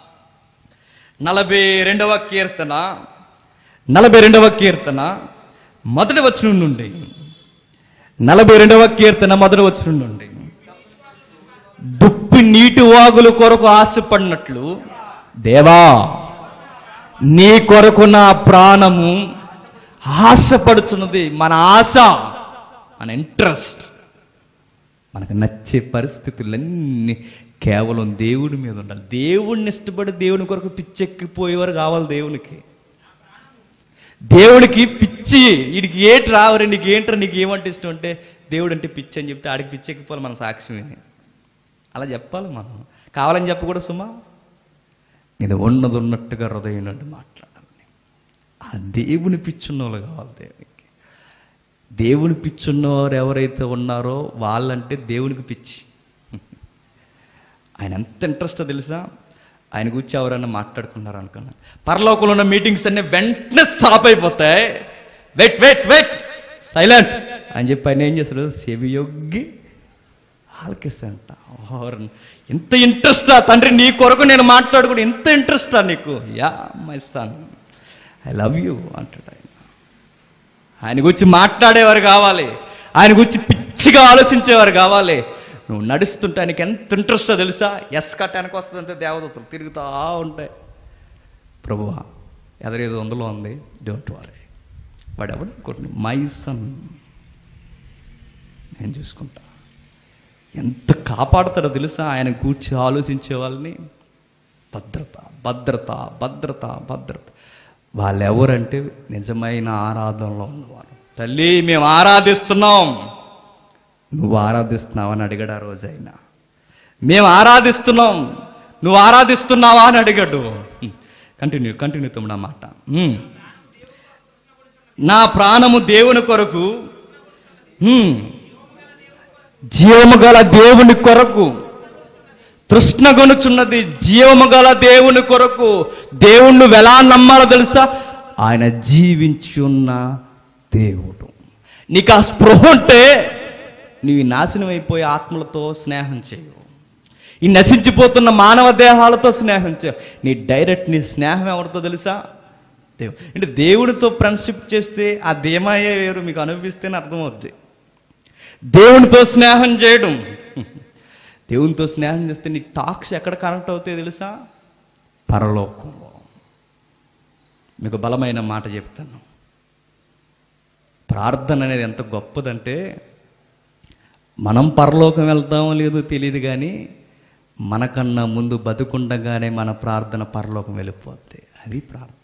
నలభై రెండవ కీర్తన నలభై రెండవ కీర్తన మొదటి వచనం నుండి నలభై రెండవ కీర్తన మొదటి వచనం నుండి దుప్పి నీటి వాగుల కొరకు ఆశపడినట్లు దేవా నీ కొరకు నా ప్రాణము ఆశపడుతున్నది మన ఆశ మన ఇంట్రెస్ట్ మనకు నచ్చే పరిస్థితులన్నీ కేవలం దేవుడి మీద ఉండాలి దేవుడిని ఇష్టపడి దేవుని కొరకు పిచ్చెక్కిపోయేవారు కావాలి దేవునికి దేవుడికి పిచ్చి వీడికి ఏటి రావరు నీకు ఏంట్రా నీకు ఏమంటే ఇష్టం అంటే దేవుడు అంటే పిచ్చి అని చెప్తే ఆడికి పిచ్చెక్కిపోవాలి మన సాక్ష్యం విని అలా చెప్పాలి మనం కావాలని చెప్పకూడదు సుమా నేను ఉన్నది ఉన్నట్టుగా హృదయం నుండి మాట్లాడాలి ఆ దేవుని పిచ్చున్న వాళ్ళు కావాలి దేవునికి దేవుని పిచ్చున్నవారు ఎవరైతే ఉన్నారో వాళ్ళంటే దేవునికి పిచ్చి ఆయన ఎంత ఇంట్రెస్టో తెలుసా ఆయన గురించి ఎవరైనా మాట్లాడుకున్నారు అనుకున్నాను పరలోకంలో ఉన్న మీటింగ్స్ అన్నీ వెంటనే స్టాప్ అయిపోతాయి వెయిట్ వెయిట్ వెయిట్ సైలెంట్ అని చెప్పి ఆయన ఏం చేస్తాడు చెవి యొగ్గి ఆలకిస్తాడంట ఓహ్, ఎంత ఇంట్రెస్టా తండ్రి నీ కొరకు నేను మాట్లాడుకుని ఎంత ఇంట్రెస్టా నీకు yeah my son I love you అంటాడు ఆయన ఆయన గురించి మాట్లాడేవారు కావాలి ఆయన గురించి పిచ్చిగా ఆలోచించేవారు కావాలి నువ్వు నడుస్తుంటే ఆయనకి ఎంత ఇంట్రెస్టో తెలుసా ఎస్ కట్టానికి వస్తుందంటే దేవదత్తులు తిరుగుతూ ఉంటాయి ప్రభువా ఎదరేదో అందులో ఉంది డోంట్ వరీ వాడు ఎవడు అనుకుంటున్నాడు మై సన్ నేను చూసుకుంటా ఎంత కాపాడుతాడో తెలుసా ఆయన కూర్చి ఆలోచించే వాళ్ళని భద్రత భద్రత భద్రత భద్రత వాళ్ళు ఎవరంటే నిజమైన ఆరాధనలో ఉన్నవారు తల్లి మేము ఆరాధిస్తున్నాం నువ్వు ఆరాధిస్తున్నావా అని అడిగాడు ఆ రోజైనా మేము ఆరాధిస్తున్నాం నువ్వు ఆరాధిస్తున్నావా అని అడిగాడు కంటిన్యూ కంటిన్యూ తమ్ముడు ఆ మాట హ్మ్. నా ప్రాణము దేవుని కొరకు హ్మ్. జీవము గల దేవుని కొరకు తృష్ణగొనుచున్నది జీవము గల దేవుని కొరకు దేవుణ్ణి నువ్వు ఎలా నమ్మాలో తెలుసా ఆయన జీవించి ఉన్న దేవుడు నీకు ఆ స్పృహ ఉంటే నీవు ఈ నాశనం అయిపోయే ఆత్మలతో స్నేహం చేయవు ఈ నశించిపోతున్న మానవ దేహాలతో స్నేహం చేయవు నీ డైరెక్ట్ నీ స్నేహం ఎవరితో తెలుసా దేవుడు అంటే దేవుడితో ఫ్రెండ్షిప్ చేస్తే ఆ ధీమాయే వేరు మీకు అనిపిస్తేనే అర్థమవుద్ది దేవునితో స్నేహం చేయడం దేవునితో స్నేహం చేస్తే నీ టాక్స్ ఎక్కడ కనెక్ట్ అవుతాయి తెలుసా పరలోకంలో మీకు బలమైన మాట చెప్తాను ప్రార్థన అనేది ఎంత గొప్పదంటే మనం పరలోకం వెళ్తామో లేదో తెలియదు కానీ మనకన్నా ముందు బతుకుండగానే మన ప్రార్థన పరలోకం వెళ్ళిపోద్ది అది ప్రార్థన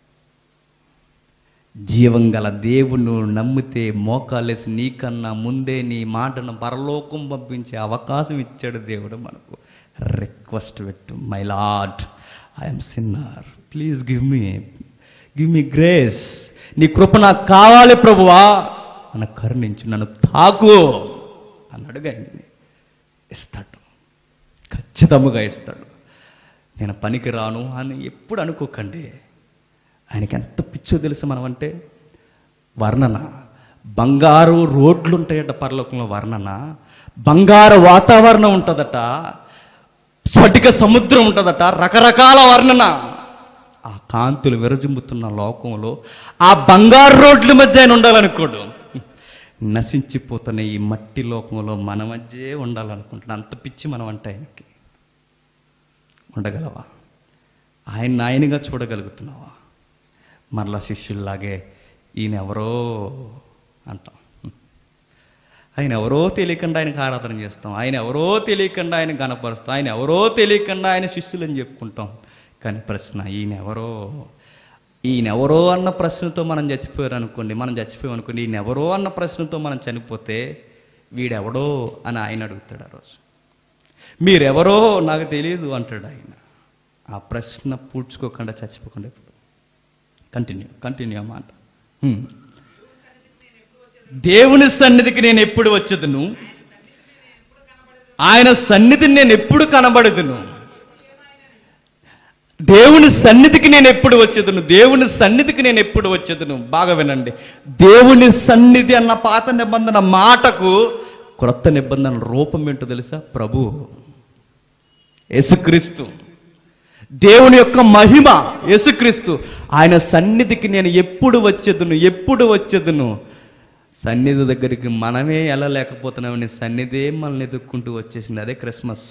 జీవం గల దేవుని నమ్మితే మోకాలేసి నీకన్నా ముందే నీ మాటను పరలోకం పంపించే అవకాశం ఇచ్చాడు దేవుడు మనకు రిక్వెస్ట్ పెట్టు my lord I'm sinner please give me give me grace నీ కృప నాకు కావాలి ప్రభువా నన్ను కరుణించు నన్ను తాకు అని అడగండి ఇస్తాడు ఖచ్చితంగా ఇస్తాడు నేను పనికి రాను అని ఎప్పుడు అనుకోకండి ఆయనకి ఎంత పిచ్చో తెలుసు మనం అంటే వర్ణన బంగారు రోడ్లు ఉంటాయట పరలోకంలో వర్ణన బంగారు వాతావరణం ఉంటుందట స్ఫటిక సముద్రం ఉంటుందట రకరకాల వర్ణన ఆ కాంతులు విరజిమ్ముతున్న లోకంలో ఆ బంగారు రోడ్ల మధ్య ఆయన ఉండాలనుకోడు నశించిపోతున్న ఈ మట్టి లోకంలో మన మధ్యే ఉండాలనుకుంటున్నాడు అంత పిచ్చి మనం అంటే ఆయనకి ఉండగలవా ఆయన ఆయనగా చూడగలుగుతున్నావా మరలా శిష్యుల్లాగే ఈయన ఎవరో అంటాం ఆయన ఎవరో తెలియకుండా ఆయనకు ఆరాధన చేస్తాం ఆయన ఎవరో తెలియకుండా ఆయన గణపరుస్తాం ఆయన ఎవరో తెలియకుండా ఆయన శిష్యులని చెప్పుకుంటాం కానీ ప్రశ్న ఈయన ఎవరో ఈయన ఎవరో అన్న ప్రశ్నతో మనం చచ్చిపోయారు అనుకోండి మనం చచ్చిపోయాం అనుకోండి ఈయన ఎవరో అన్న ప్రశ్నతో మనం చనిపోతే వీడెవడో అని ఆయన అడుగుతాడు ఆ రోజు మీరెవరో నాకు తెలియదు అంటాడు ఆయన ఆ ప్రశ్న పూడ్చుకోకుండా చచ్చిపోకుండా కంటిన్యూ కంటిన్యూ అన్నమాట హ్మ్. దేవుని సన్నిధికి నేను ఎప్పుడు వచ్చేదను ఆయన సన్నిధిని నేను ఎప్పుడు కనబడదును దేవుని సన్నిధికి నేను ఎప్పుడు వచ్చేదను దేవుని సన్నిధికి నేను ఎప్పుడు వచ్చేదను బాగా వినండి దేవుని సన్నిధి అన్న పాత నిబంధన మాటకు క్రొత్త నిబంధన రూపం ఏంటో తెలుసా ప్రభు యేసుక్రీస్తు దేవుని యొక్క మహిమ యేసుక్రీస్తు ఆయన సన్నిధికి నేను ఎప్పుడు వచ్చేదును ఎప్పుడు వచ్చేదును సన్నిధి దగ్గరికి మనమే వెళ్ళలేకపోతున్నామని సన్నిధే మనల్ని ఎదుక్కుంటూ వచ్చేసింది అదే క్రిస్మస్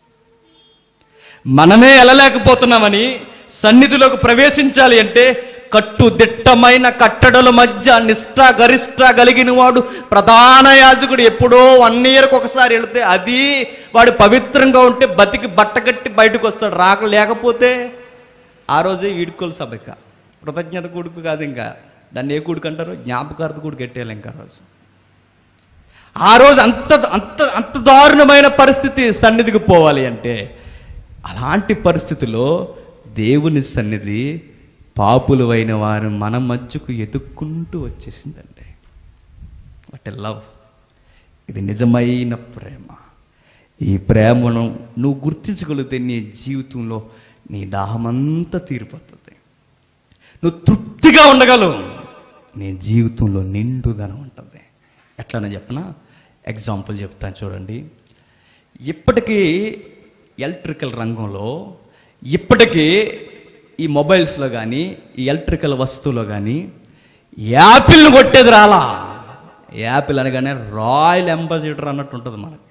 మనమే వెళ్ళలేకపోతున్నామని సన్నిధిలోకి ప్రవేశించాలి అంటే కట్టుదిట్టమైన కట్టడల మధ్య నిష్ఠ గరిష్ట కలిగిన వాడు ప్రధాన యాజకుడు ఎప్పుడో వన్ ఇయర్కి ఒకసారి వెళితే అది వాడు పవిత్రంగా ఉంటే బతికి బట్టకట్టి బయటకు వస్తాడు రాక లేకపోతే ఆ రోజే ఈడుకోలు సభ ఇక కృతజ్ఞత కొడుకు కాదు ఇంకా దాన్ని ఏ కొడుకు అంటారు జ్ఞాపకార్థ కొడుకు ఎట్టేయాలి ఇంకా ఆ రోజు ఆ రోజు అంత అంత అంత దారుణమైన పరిస్థితి సన్నిధికి పోవాలి అంటే అలాంటి పరిస్థితిలో దేవుని సన్నిధి పాపులు అయిన వారు మన మధ్యకు ఎదుక్కుంటూ వచ్చేసిందండి వాట్ లవ్ ఇది నిజమైన ప్రేమ ఈ ప్రేమను నువ్వు గుర్తించగలిగితే నీ జీవితంలో నీ దాహమంతా తీరిపోతుంది నువ్వు తృప్తిగా ఉండగలవు నీ జీవితంలో నిండుదనం ఉంటుంది ఎట్లనే చెప్పనా ఎగ్జాంపుల్ చెప్తాను చూడండి ఇప్పటికీ ఎలక్ట్రికల్ రంగంలో ఇప్పటికీ ఈ మొబైల్స్లో కానీ ఈ ఎలక్ట్రికల్ వస్తువులో కానీ యాపిల్ని కొట్టేది రాలా యాపిల్ అనగానే రాయల్ అంబాసిడర్ అన్నట్టు ఉంటుంది మనకి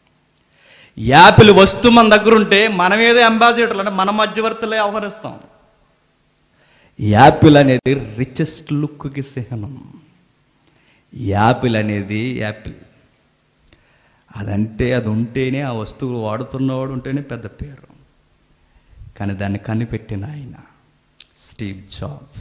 యాపిల్ వస్తువు మన దగ్గర ఉంటే మనం ఏదో అంబాసిడర్ అంటే మన మధ్యవర్తులే వ్యవహరిస్తాం యాపిల్ అనేది రిచెస్ట్ లుక్కి చిహ్నం యాపిల్ అనేది యాపిల్ అదంటే అది ఉంటేనే ఆ వస్తువు వాడుతున్నవాడు ఉంటేనే పెద్ద పేరు కానీ దాన్ని కనిపెట్టిన ఆయన స్టీవ్ జాబ్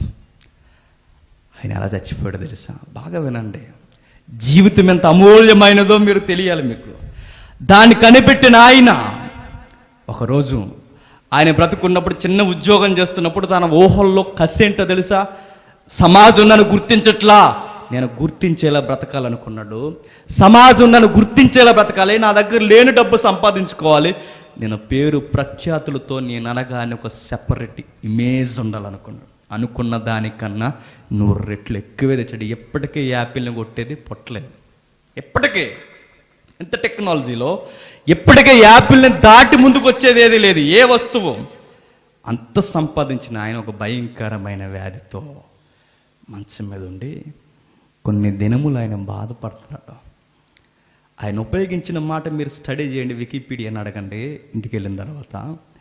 ఆయన ఎలా చచ్చిపోయాడు తెలుసా బాగా వినండి జీవితం ఎంత అమూల్యమైనదో మీరు తెలియాలి మీకు దాన్ని కనిపెట్టిన ఆయన ఒకరోజు ఆయన బ్రతుకున్నప్పుడు చిన్న ఉద్యోగం చేస్తున్నప్పుడు తన ఊహల్లో కసి ఏంటో తెలుసా సమాజం నన్ను గుర్తించట్లా నేను గుర్తించేలా బ్రతకాలనుకున్నాడు సమాజం నన్ను గుర్తించేలా బ్రతకాలి నా దగ్గర లేని డబ్బు సంపాదించుకోవాలి నేను పేరు ప్రఖ్యాతులతో నేను అనగానే ఒక సెపరేట్ ఇమేజ్ ఉండాలనుకున్నాడు అనుకున్న దానికన్నా నూరు రెట్లు ఎక్కువే తెచ్చాడు ఎప్పటికీ యాపిల్ని కొట్టేది పొట్టలేదు ఎప్పటికీ ఇంత టెక్నాలజీలో ఎప్పటికే యాపిల్ని దాటి ముందుకు వచ్చేది ఏది లేదు ఏ వస్తువు అంత సంపాదించిన ఆయన ఒక భయంకరమైన వ్యాధితో మంచం మీద ఉండి కొన్ని దినములు ఆయన బాధపడుతున్నాడు ఆయన ఉపయోగించిన మాట మీరు స్టడీ చేయండి వికీపీడియాని అడగండి ఇంటికి వెళ్ళిన తర్వాత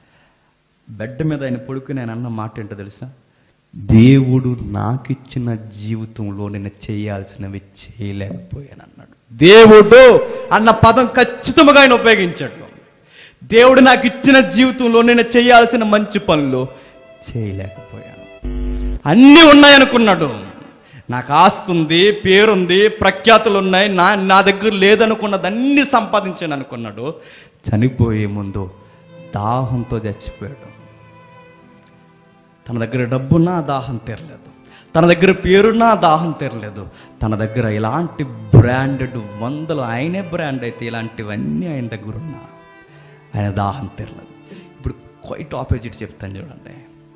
బెడ్ మీద ఆయన పడుకుని ఆయన అన్న మాట ఏంటో తెలుసా దేవుడు నాకిచ్చిన జీవితంలో నేను చేయాల్సినవి చేయలేకపోయాను అన్నాడు దేవుడు అన్న పదం ఖచ్చితంగా ఆయన ఉపయోగించాడు దేవుడు నాకు ఇచ్చిన జీవితంలో నేను చేయాల్సిన మంచి పనులు చేయలేకపోయాను అన్నీ ఉన్నాయనుకున్నాడు నాకు ఆస్తి ఉంది పేరుంది ప్రఖ్యాతులు ఉన్నాయి నా నా దగ్గర లేదనుకున్నది అన్ని సంపాదించాను అనుకున్నాడు చనిపోయే ముందు దాహంతో చచ్చిపోయాడు తన దగ్గర డబ్బున్నా దాహం తీరలేదు తన దగ్గర పేరున్నా దాహం తీరలేదు తన దగ్గర ఇలాంటి బ్రాండెడ్ వందలు ఆయనే బ్రాండ్ అయితే ఇలాంటివన్నీ ఆయన దగ్గర ఉన్నా ఆయన దాహం తీరలేదు ఇప్పుడు క్వైట్ ఆపోజిట్ చెప్తాను చూడండి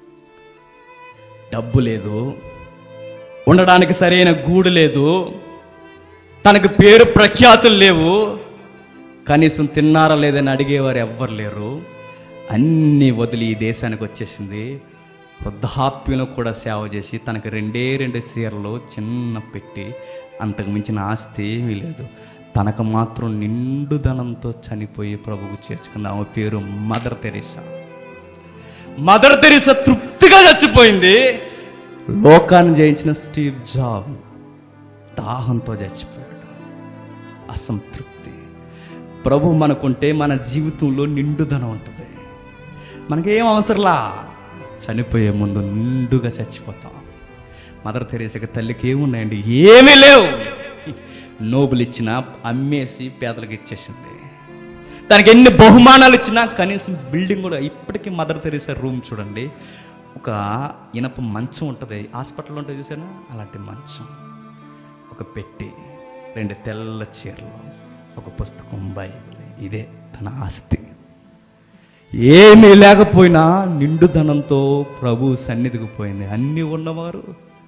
డబ్బు లేదు ఉండడానికి సరైన గూడు లేదు తనకు పేరు ప్రఖ్యాతులు లేవు కనీసం తిన్నారా లేదని అడిగేవారు ఎవ్వరు లేరు అన్నీ వదిలి ఈ దేశానికి వచ్చేసింది వృద్ధాప్యంలో కూడా సేవ చేసి తనకు రెండే రెండు చీరలు చిన్న పెట్టి అంతకు మించిన ఆస్తి ఏమీ లేదు తనకు మాత్రం నిండుదనంతో చనిపోయి ప్రభువు చేర్చుకుంది ఆమె పేరు మదర్ తెరీసా మదర్ తెరీసా తృప్తిగా చచ్చిపోయింది లోకాన్ని జయించిన స్టీవ్ జాబ్ దాహంతో చచ్చిపోయాడు అసంతృప్తి ప్రభు మనకుంటే మన జీవితంలో నిండుదనం ఉంటుంది మనకేం అవసరంలా చనిపోయే ముందు నిండుగా చచ్చిపోతాం మదర్ తెరేసకి తల్లికి ఏమున్నాయండి ఏమీ లేవు నోబులు ఇచ్చినా అమ్మేసి పేదలకు ఇచ్చేసింది దానికి ఎన్ని బహుమానాలు ఇచ్చినా కనీసం బిల్డింగ్ కూడా ఇప్పటికీ మదర్ తెరీసా రూమ్ చూడండి ఒక ఇనప మంచం ఉంటుంది హాస్పిటల్లో ఉంటుంది చూసారా అలాంటి మంచం ఒక పెట్టి రెండు తెల్ల చీరలు ఒక పుస్తకం బైబిల్ ఇదే తన ఆస్తి ఏమీ లేకపోయినా నిండుదనంతో ప్రభు సన్నిధికి పోయింది అన్నీ ఉన్నవారు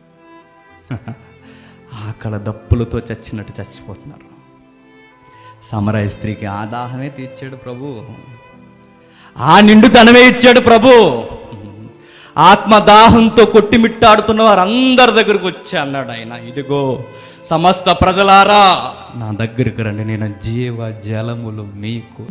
ఆకల దప్పులతో చచ్చినట్టు చచ్చిపోతున్నారు సమరాయ స్త్రీకి ఆ దాహమే తీర్చాడు ప్రభు ఆ నిండుదనమే ఇచ్చాడు ప్రభు ఆత్మదాహంతో కొట్టిమిట్టాడుతున్న వారందరి దగ్గరకు వచ్చి అన్నాడు ఆయన ఇదిగో సమస్త ప్రజలారా నా దగ్గరికి రండి నేను జీవ జలములు మీకు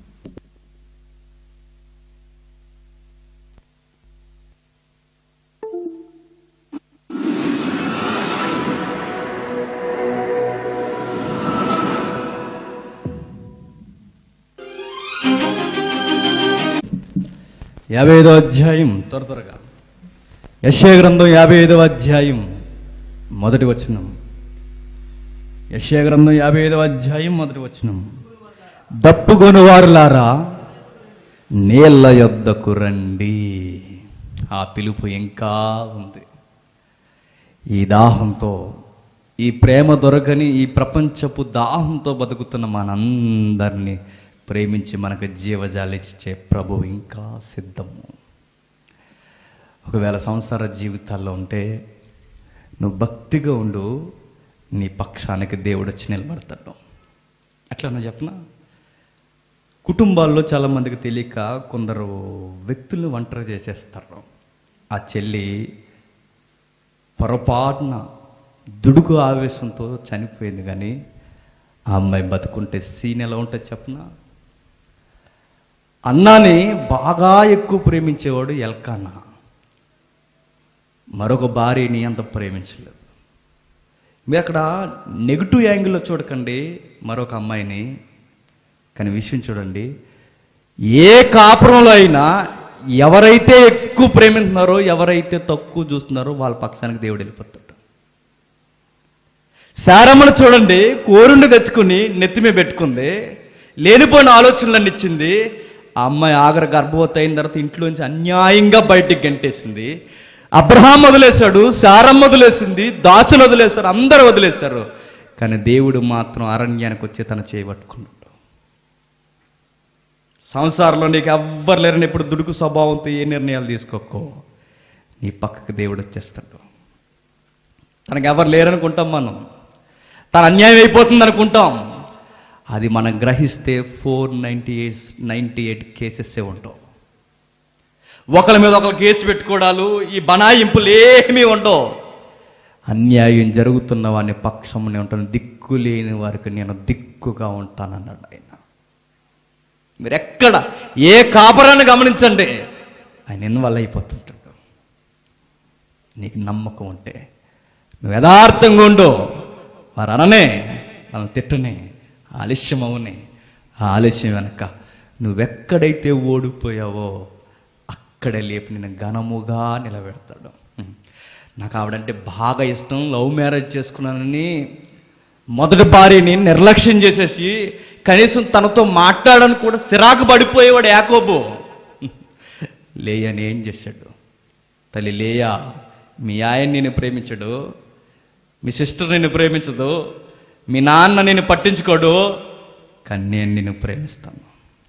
యాభై ఐదో అధ్యాయం త్వర త్వరగా యశ్యా గ్రంథం యాభై ఐదవ అధ్యాయం మొదటి వచనం యశ్యా గ్రంథం యాభై ఐదవ అధ్యాయం మొదటి వచనం దప్పుగొనువారులారా నీళ్ళ యొద్దకు రండి ఆ పిలుపు ఇంకా ఉంది ఈ దాహంతో ఈ ప్రేమ దొరకని ఈ ప్రపంచపు దాహంతో బతుకుతున్న మనందరినీ ప్రేమించి మనకు జీవజాలిచ్చే ప్రభు ఇంకా సిద్ధము ఒకవేళ సంసార జీవితాల్లో ఉంటే నువ్వు భక్తిగా ఉండు నీ పక్షానికి దేవుడు వచ్చి నిలబడతాడు అట్లా నువ్వు చెప్పనా కుటుంబాల్లో చాలామందికి తెలియక కొందరు వ్యక్తుల్ని ఒంటరి చేసేస్తారు ఆ చెల్లి పొరపాటున దుడుకు ఆవేశంతో చనిపోయింది కానీ ఆ అమ్మాయి బతుకుంటే సీన్ ఎలా ఉంటుంది చెప్పనా అన్నాని బాగా ఎక్కువ ప్రేమించేవాడు ఎల్కానా మరొక భార్యని అంత ప్రేమించలేదు మీరు అక్కడ నెగిటివ్ యాంగిల్లో చూడకండి మరొక అమ్మాయిని కానీ విషయం చూడండి ఏ కాపురంలో అయినా ఎవరైతే ఎక్కువ ప్రేమిస్తున్నారో ఎవరైతే తక్కువ చూస్తున్నారో వాళ్ళ పక్షానికి దేవుడు వెళ్ళిపోతాడు శారమ్మను చూడండి కోరుండి తెచ్చుకుని నెత్తిమే పెట్టుకుంది లేనిపోయిన ఆలోచనలన్నీ ఇచ్చింది ఆ అమ్మాయి ఆఖరి గర్భవతి అయిన తర్వాత ఇంట్లోంచి అన్యాయంగా బయటికి గంటేసింది అబ్రహాం వదిలేశాడు శారమ్మ వదిలేసింది దాసులు వదిలేశారు అందరు వదిలేశారు కానీ దేవుడు మాత్రం అరణ్యానికి వచ్చి తన చేయబట్టుకున్నాడు సంసారంలో నీకు ఎవ్వరు లేరని ఇప్పుడు దుడుకు స్వభావంతో ఏ నిర్ణయాలు తీసుకోకో నీ పక్కకు దేవుడు వచ్చేస్తాడు తనకు ఎవరు లేరనుకుంటాం మనం తన అన్యాయం అయిపోతుంది అనుకుంటాం అది మనం గ్రహిస్తే four ninety eight ninety eight కేసెస్సే ఉంటాం ఒకరి మీద ఒకరు కేసు పెట్టుకోవడాలు ఈ బనాయింపులు ఏమీ ఉండవు అన్యాయం జరుగుతున్న వాని పక్షం నేను ఉంటాను దిక్కు లేని వారికి నేను దిక్కుగా ఉంటానన్నాడు ఆయన మీరు ఎక్కడ ఏ కాపరాన్ని గమనించండి ఆయన ఇన్వాల్వ్ అయిపోతుంటాడు నీకు నమ్మకం ఉంటే నువ్వు యథార్థంగా ఉండు వారు అననే వాళ్ళని తిట్టనే ఆలస్యం అవునే ఆ ఆలస్యం వెనక నువ్వెక్కడైతే ఓడిపోయావో అక్కడే లేపి నేను ఘనముగా నిలబెడతాడు హ్మ్. నాకు ఆవిడంటే బాగా ఇష్టం లవ్ మ్యారేజ్ చేసుకున్నానని మొదటి భార్యని నిర్లక్ష్యం చేసేసి కనీసం తనతో మాట్లాడని కూడా సిరాకు పడిపోయేవాడు యాకోబు లేయని ఏం చేశాడు తల్లి లేయా మీ ఆయన నేను ప్రేమించడు మీ సిస్టర్ నిన్ను ప్రేమించదు మీ నాన్న నేను పట్టించుకోడు కానీ నేను నిన్ను ప్రేమిస్తాను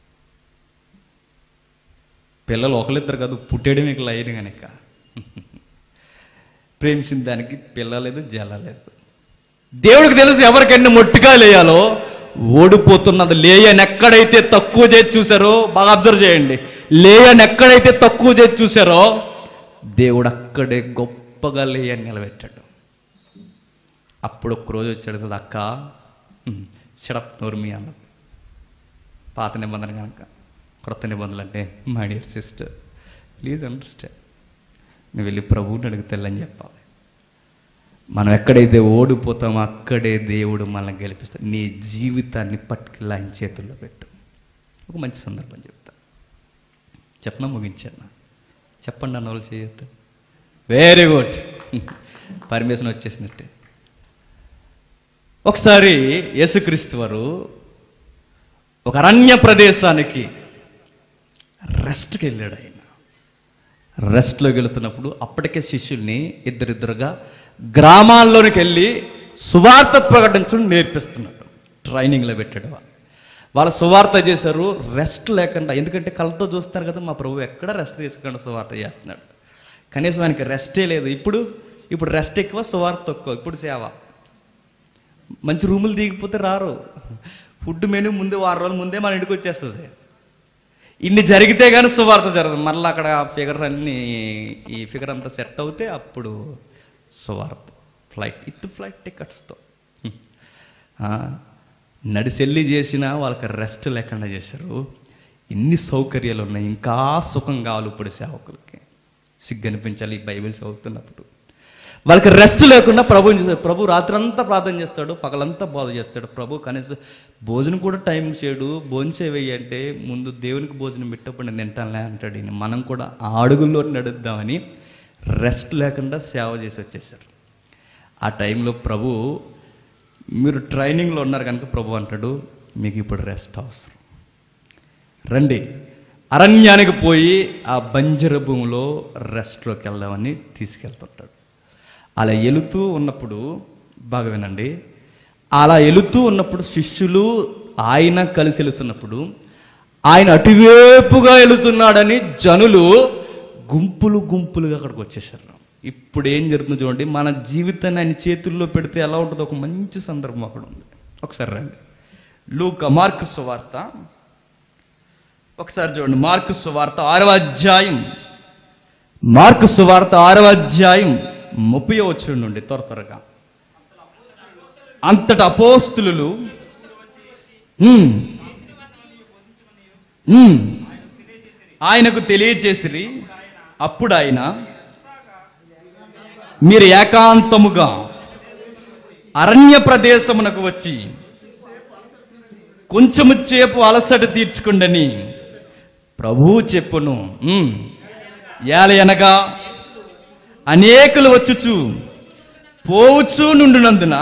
పిల్లలు ఒకరిద్దరు కాదు పుట్టేడు మీకు లైన్ కనుక ప్రేమించిన దానికి పిల్ల లేదు జల లేదు దేవుడికి తెలుసు ఎవరికి ఎన్ని మొట్టిగా లేయాలో ఓడిపోతున్నది లేయని ఎక్కడైతే తక్కువ చేసి చూసారో బాగా అబ్జర్వ్ చేయండి లేయని ఎక్కడైతే తక్కువ చేసి చూసారో దేవుడు అక్కడే గొప్పగా లేయని నిలబెట్టాడు అప్పుడు ఒక రోజు వచ్చాడు కదా అక్క షడప్ నోర్మి అన్నది పాత నిబంధన కనుక క్రొత్త నిబంధనలు అంటే my dear sister please understand నువ్వు వెళ్ళి ప్రభువుని అడుగుతాలని చెప్పాలి మనం ఎక్కడైతే ఓడిపోతామో అక్కడే దేవుడు మనల్ని గెలిపిస్తాడు నీ జీవితాన్ని పట్టుకెళ్ళి ఆయన చేతుల్లో పెట్టు ఒక మంచి సందర్భం చెప్తా చెప్పనా ముగించాను చెప్పండి అన్న వాళ్ళు చేయొద్దు వెరీ గుడ్ పర్మిషన్ వచ్చేసినట్టే ఒకసారి యేసుక్రీస్తు వారు ఒక అరణ్య ప్రదేశానికి రెస్ట్కి వెళ్ళాడు ఆయన రెస్ట్లోకి వెళుతున్నప్పుడు అప్పటికే శిష్యుల్ని ఇద్దరిద్దరుగా గ్రామాల్లోనికి వెళ్ళి సువార్త ప్రకటించడం నేర్పిస్తున్నాడు ట్రైనింగ్లో పెట్టాడు వాళ్ళు వాళ్ళ సువార్త చేశారు రెస్ట్ లేకుండా ఎందుకంటే కళ్ళతో చూస్తారు కదా మా ప్రభు ఎక్కడ రెస్ట్ తీసుకుండా సువార్త చేస్తున్నాడు కనీసం ఆయనకి రెస్టే లేదు ఇప్పుడు ఇప్పుడు రెస్ట్ ఎక్కువ సువార్త తక్కువ ఇప్పుడు సేవ మంచి రూములు దిగిపోతే రారు ఫుడ్ మెనూ ముందే వారం రోజుల ముందే మన ఇంటికి వచ్చేస్తుంది ఇన్ని జరిగితే కానీ సువార్త జరగదు మళ్ళీ అక్కడ ఫిగర్ అన్ని ఈ ఫిగర్ అంతా సెట్ అవుతే అప్పుడు సువార్త ఫ్లైట్ ఇత్ ఫ్లైట్ టికెట్స్తో నడిసెల్లి చేసినా వాళ్ళకి రెస్ట్ లేకుండా చేశారు ఎన్ని సౌకర్యాలు ఉన్నాయి ఇంకా సుఖం కావాలి ఇప్పుడు సేవకులకి సిగ్గు అనిపించాలి ఈ బైబిల్ చదువుతున్నప్పుడు వాళ్ళకి రెస్ట్ లేకుండా ప్రభుని చూసారు ప్రభు రాత్రంతా ప్రార్థన చేస్తాడు పగలంతా బోధ చేస్తాడు ప్రభు కనీసం భోజనం కూడా టైం చేయడు భోజనం చేయవయ్యి అంటే ముందు దేవునికి భోజనం పెట్టప్పుడు నేను తింటానులే అంటాడు ఈయన మనం కూడా ఆ అడుగుల్లో నడుద్దామని రెస్ట్ లేకుండా సేవ చేసి వచ్చేసారు ఆ టైంలో ప్రభు మీరు ట్రైనింగ్లో ఉన్నారు కనుక ప్రభు అంటాడు మీకు ఇప్పుడు రెస్ట్ అవసరం రండి అరణ్యానికి పోయి ఆ బంజర భూమిలో రెస్ట్లోకి వెళ్దామని తీసుకెళ్తుంటాడు అలా వెళుతూ ఉన్నప్పుడు బాగా వినండి అలా వెళుతూ ఉన్నప్పుడు శిష్యులు ఆయన కలిసి వెళుతున్నప్పుడు ఆయన అటువైపుగా వెళుతున్నాడని జనులు గుంపులు గుంపులుగా అక్కడికి వచ్చేసారు ఇప్పుడు ఏం జరుగుతుందో చూడండి మన జీవితాన్ని ఆయన చేతుల్లో పెడితే ఎలా ఉంటుందో ఒక మంచి సందర్భం అక్కడ ఉంది ఒకసారి రండి లూక మార్కు సువార్త ఒకసారి చూడండి మార్కు సువార్త ఆరవ అధ్యాయం మార్కు సువార్త ఆరవ అధ్యాయం ముప్పై వచ్చి నుండి త్వర త్వరగా అంతట అపోస్తులు ఉమ్, ఉమ్, ఆయనకు తెలియచేసిరి అప్పుడు ఆయన మీరు ఏకాంతముగా అరణ్య ప్రదేశమునకు వచ్చి కొంచెము చేపు అలసట తీర్చుకుండని ప్రభువు చెప్పును ఉమ్, ఏలయనగా అనేకులు వచ్చుచు పోవచ్చు నుండినందున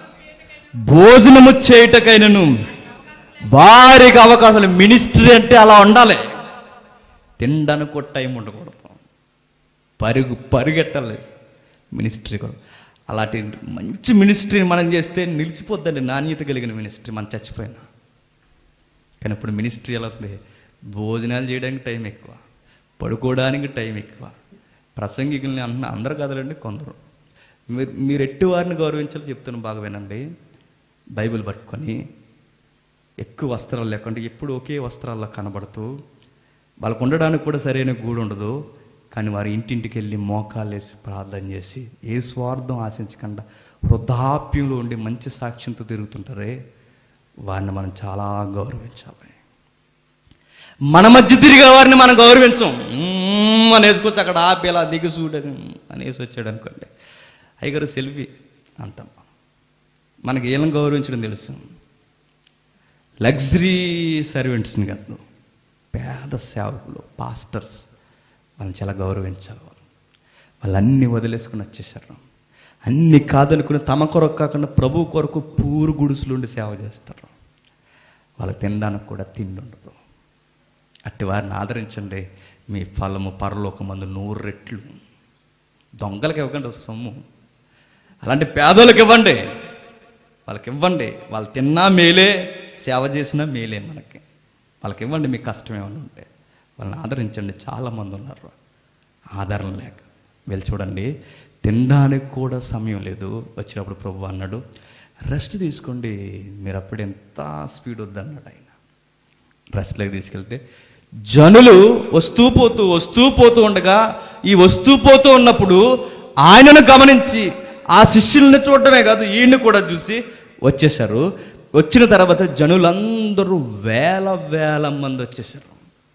భోజనము చేయుటకైనను వారికి అవకాశాలు మినిస్ట్రీ అంటే అలా ఉండాలి తినడానికి కూడా టైం ఉండకూడదు పరుగు పరుగెట్టాలి మినిస్ట్రీ కూడా అలాంటి మంచి మినిస్ట్రీని మనం చేస్తే నిలిచిపోద్దండి నాణ్యత కలిగిన మినిస్ట్రీ మనం చచ్చిపోయినా కానీ ఇప్పుడు మినిస్ట్రీ ఎలా ఉంది భోజనాలు చేయడానికి టైం ఎక్కువ పడుకోవడానికి టైం ఎక్కువ ప్రసంగికుల్ని అన్న అందరు కదలండి కొందరు మీరు మీరు ఎట్టి వారిని గౌరవించాలో చెప్తాను బాగా వినండి బైబిల్ పట్టుకొని ఎక్కువ వస్త్రాలు లేకుండా ఎప్పుడు ఒకే వస్త్రాల్లో కనబడుతూ వాళ్ళకు ఉండడానికి కూడా సరైన గూడు ఉండదు కానీ వారి ఇంటింటికి వెళ్ళి మోకాలేసి ప్రార్థన చేసి ఏ స్వార్థం ఆశించకుండా వృద్ధాప్యంలో ఉండి మంచి సాక్ష్యంతో తిరుగుతుంటారే వారిని మనం చాలా గౌరవించాలి మన మధ్య తిరిగే వారిని మనం గౌరవించం మ్మ్ అని వేసుకొచ్చి అక్కడ ఆపి ఇలా దిగి చూడని అనేసి వచ్చాడు అనుకోండి అయ్యగారు సెల్ఫీ అంటాం మనకి ఏం గౌరవించడం తెలుసు లగ్జరీ సర్వెంట్స్ని కాదు పేద సేవకులు పాస్టర్స్ వాళ్ళని చాలా గౌరవించాలి వాళ్ళు వాళ్ళన్నీ వదిలేసుకుని వచ్చేసారు అన్ని కాదనుకుని తమ కొరకు కాకుండా ప్రభు కొరకు పూరు గుడుసులు ఉండి సేవ చేస్తారు వాళ్ళకి తినడానికి కూడా తిండి ఉండదు అట్టి వారిని ఆదరించండి మీ ఫలము పరలోకమందు నూరు రెట్లు దొంగలకు ఇవ్వకండి ఒక సొమ్ము అలాంటి పేదలకు ఇవ్వండి వాళ్ళకి ఇవ్వండి వాళ్ళు తిన్నా మేలే సేవ చేసినా మేలే మనకి వాళ్ళకి ఇవ్వండి మీకు కష్టం ఏమైనా ఉంటే వాళ్ళని ఆదరించండి చాలామంది ఉన్నారు ఆదరణ లేక వెళ్ళి చూడండి తినడానికి కూడా సమయం లేదు వచ్చినప్పుడు ప్రభు అన్నాడు రెస్ట్ తీసుకోండి మీరు అప్పుడు ఎంత స్పీడ్ వద్దన్నాడు ఆయన రెస్ట్లోకి తీసుకెళ్తే జనులు వస్తూ పోతూ వస్తూ పోతూ ఉండగా ఈ వస్తూ పోతూ ఉన్నప్పుడు ఆయనను గమనించి ఆ శిష్యుల్ని చూడటమే కాదు ఈయన్ని కూడా చూసి వచ్చేసారు వచ్చిన తర్వాత జనులందరూ వేల వేల మంది వచ్చేసారు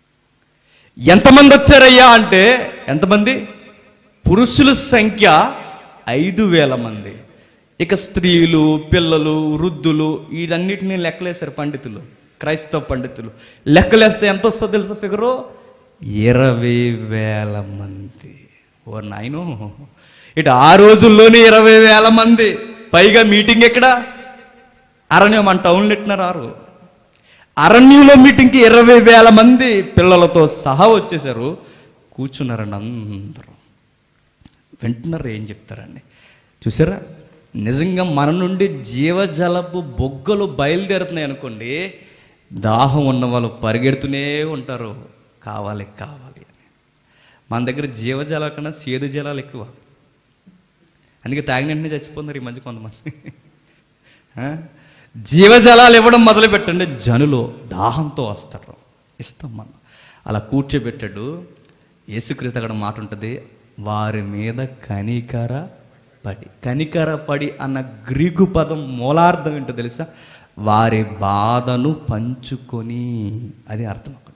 ఎంతమంది వచ్చారయ్యా అంటే ఎంతమంది పురుషుల సంఖ్య ఐదు వేల మంది ఇక స్త్రీలు పిల్లలు వృద్ధులు వీటన్నిటిని లెక్కలేశారు పండితులు క్రైస్తవ పండితులు లెక్కలేస్తే ఎంత వస్తుందో తెలుసా ఫిగరు ఇరవై వేల మంది ఓ నాయను ఇటు ఆ రోజుల్లోనే ఇరవై వేల మంది పైగా మీటింగ్ ఎక్కడ అరణ్యం మన టౌన్లో ఎట్టినారు ఆరు అరణ్యంలో మీటింగ్కి ఇరవై వేల మంది పిల్లలతో సహా వచ్చేసారు కూర్చున్నారండి అందరూ వింటున్నారు ఏం చెప్తారండి చూసారా నిజంగా మన నుండి జీవజలపు బొగ్గలు బయలుదేరుతున్నాయి అనుకోండి దాహం ఉన్న వాళ్ళు పరిగెడుతూనే ఉంటారు కావాలి కావాలి అని మన దగ్గర జీవజలాల కన్నా సేదు జలాలు ఎక్కువ అందుకే తాగిన వెంటనే చచ్చిపోతున్నారు ఈ మధ్య కొంతమంది ఆ? జీవజలాలు ఇవ్వడం మొదలు పెట్టండి జనులు దాహంతో వస్తారు ఇస్తాం మనం అలా కూర్చోబెట్టాడు యేసుక్రీస్తు అక్కడ మాట ఉంటుంది వారి మీద కనికర పడి కనికర పడి అన్న గ్రీకు పదం మూలార్థం ఏంటో తెలుసా వారి బాధను పంచుకొని అది అర్థం అక్కడ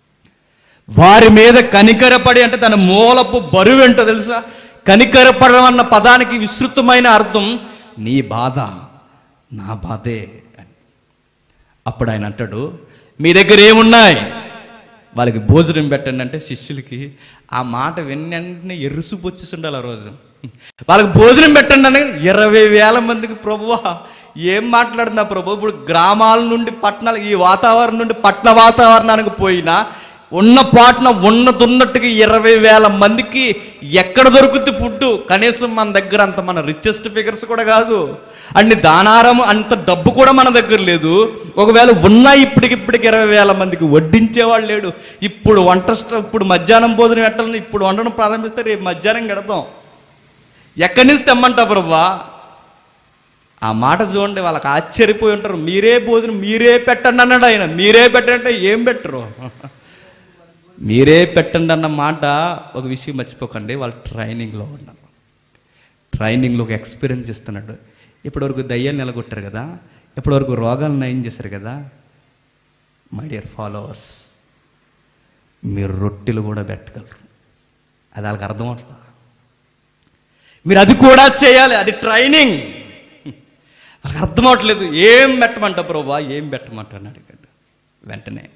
వారి మీద కనికరపడి అంటే తన మూలపు బరువు ఏంటో తెలుసా కనికరపడడం అన్న పదానికి విస్తృతమైన అర్థం నీ బాధ నా బాధే అని అప్పుడు ఆయన అంటాడు మీ దగ్గర ఏమున్నాయి వాళ్ళకి భోజనం పెట్టండి అంటే శిష్యులకి ఆ మాట విన్న వెంటనే ఎరుసుపు వచ్చేసి ఉండాలి ఆ రోజు వాళ్ళకి భోజనం పెట్టండి అని ఇరవై వేల మందికి ప్రభువా ఏం మాట్లాడుతున్నా ప్రభు ఇప్పుడు గ్రామాల నుండి పట్టణాలు ఈ వాతావరణం నుండి పట్టణ వాతావరణానికి పోయినా ఉన్న పాటన ఉన్నతున్నట్టుగా ఇరవై వేల మందికి ఎక్కడ దొరుకుద్ది ఫుడ్ కనీసం మన దగ్గర అంత మన రిచెస్ట్ ఫిగర్స్ కూడా కాదు అన్ని దానారం అంత డబ్బు కూడా మన దగ్గర లేదు ఒకవేళ ఉన్నా ఇప్పటికిప్పటికి ఇరవై వేల మందికి వడ్డించేవాళ్ళు లేడు ఇప్పుడు వంట స్ట- ఇప్పుడు మధ్యాహ్నం భోజనం పెట్టాలని ఇప్పుడు వండడం ప్రారంభిస్తే రేపు మధ్యాహ్నం గడతాం ఎక్కడి నుంచి తెమ్మంటా ప్రభా ఆ మాట చూడండి వాళ్ళకి ఆశ్చర్యపోయి ఉంటారు మీరే భోజనం మీరే పెట్టండి అన్నాడు ఆయన మీరే పెట్టండి అంటే ఏం పెట్టరు మీరే పెట్టండి అన్న మాట ఒక విషయం మర్చిపోకండి వాళ్ళు ట్రైనింగ్లో ఉన్నారు ట్రైనింగ్లో ఒక ఎక్స్పీరియన్స్ ఇస్తున్నాడు ఇప్పటివరకు దయ్యాన్ని నిలగొట్టారు కదా ఇప్పటివరకు రోగాలను నయం చేశారు కదా మై డియర్ ఫాలోవర్స్ మీరు రొట్టెలు కూడా పెట్టగలరు అది వాళ్ళకి అర్థం అవట్లా మీరు అది కూడా చేయాలి అది ట్రైనింగ్ వాళ్ళకి అర్థం అవట్లేదు ఏం పెట్టమంట ప్రభా ఏం పెట్టమంటాను అడిగాడు వెంటనే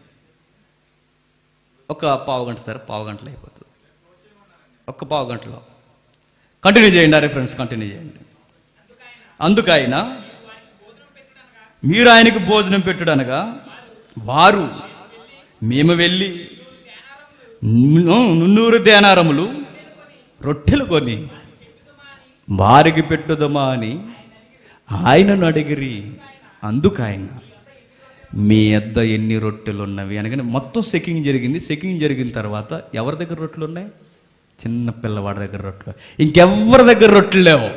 ఒక పావు గంట సార్ పావు గంటలో అయిపోతుంది ఒక్క పావు గంటలో కంటిన్యూ చేయండి అరే ఫ్రెండ్స్ కంటిన్యూ చేయండి అందుకు ఆయన మీరు ఆయనకు భోజనం పెట్టుడనగా వారు మేము వెళ్ళి ను- నున్నూరు దేనారములు రొట్టెలు కొని వారికి పెట్టుదమా అని ఆయనను అడిగిరి అందుకు ఆయన మీ వద్ద ఎన్ని రొట్టెలు ఉన్నవి అనగానే మొత్తం చెకింగ్ జరిగింది చెకింగ్ జరిగిన తర్వాత ఎవరి దగ్గర రొట్టెలు ఉన్నాయి చిన్న పిల్లవాడి దగ్గర రొట్టెలు ఇంకెవ్వరి దగ్గర రొట్టెలు లేవు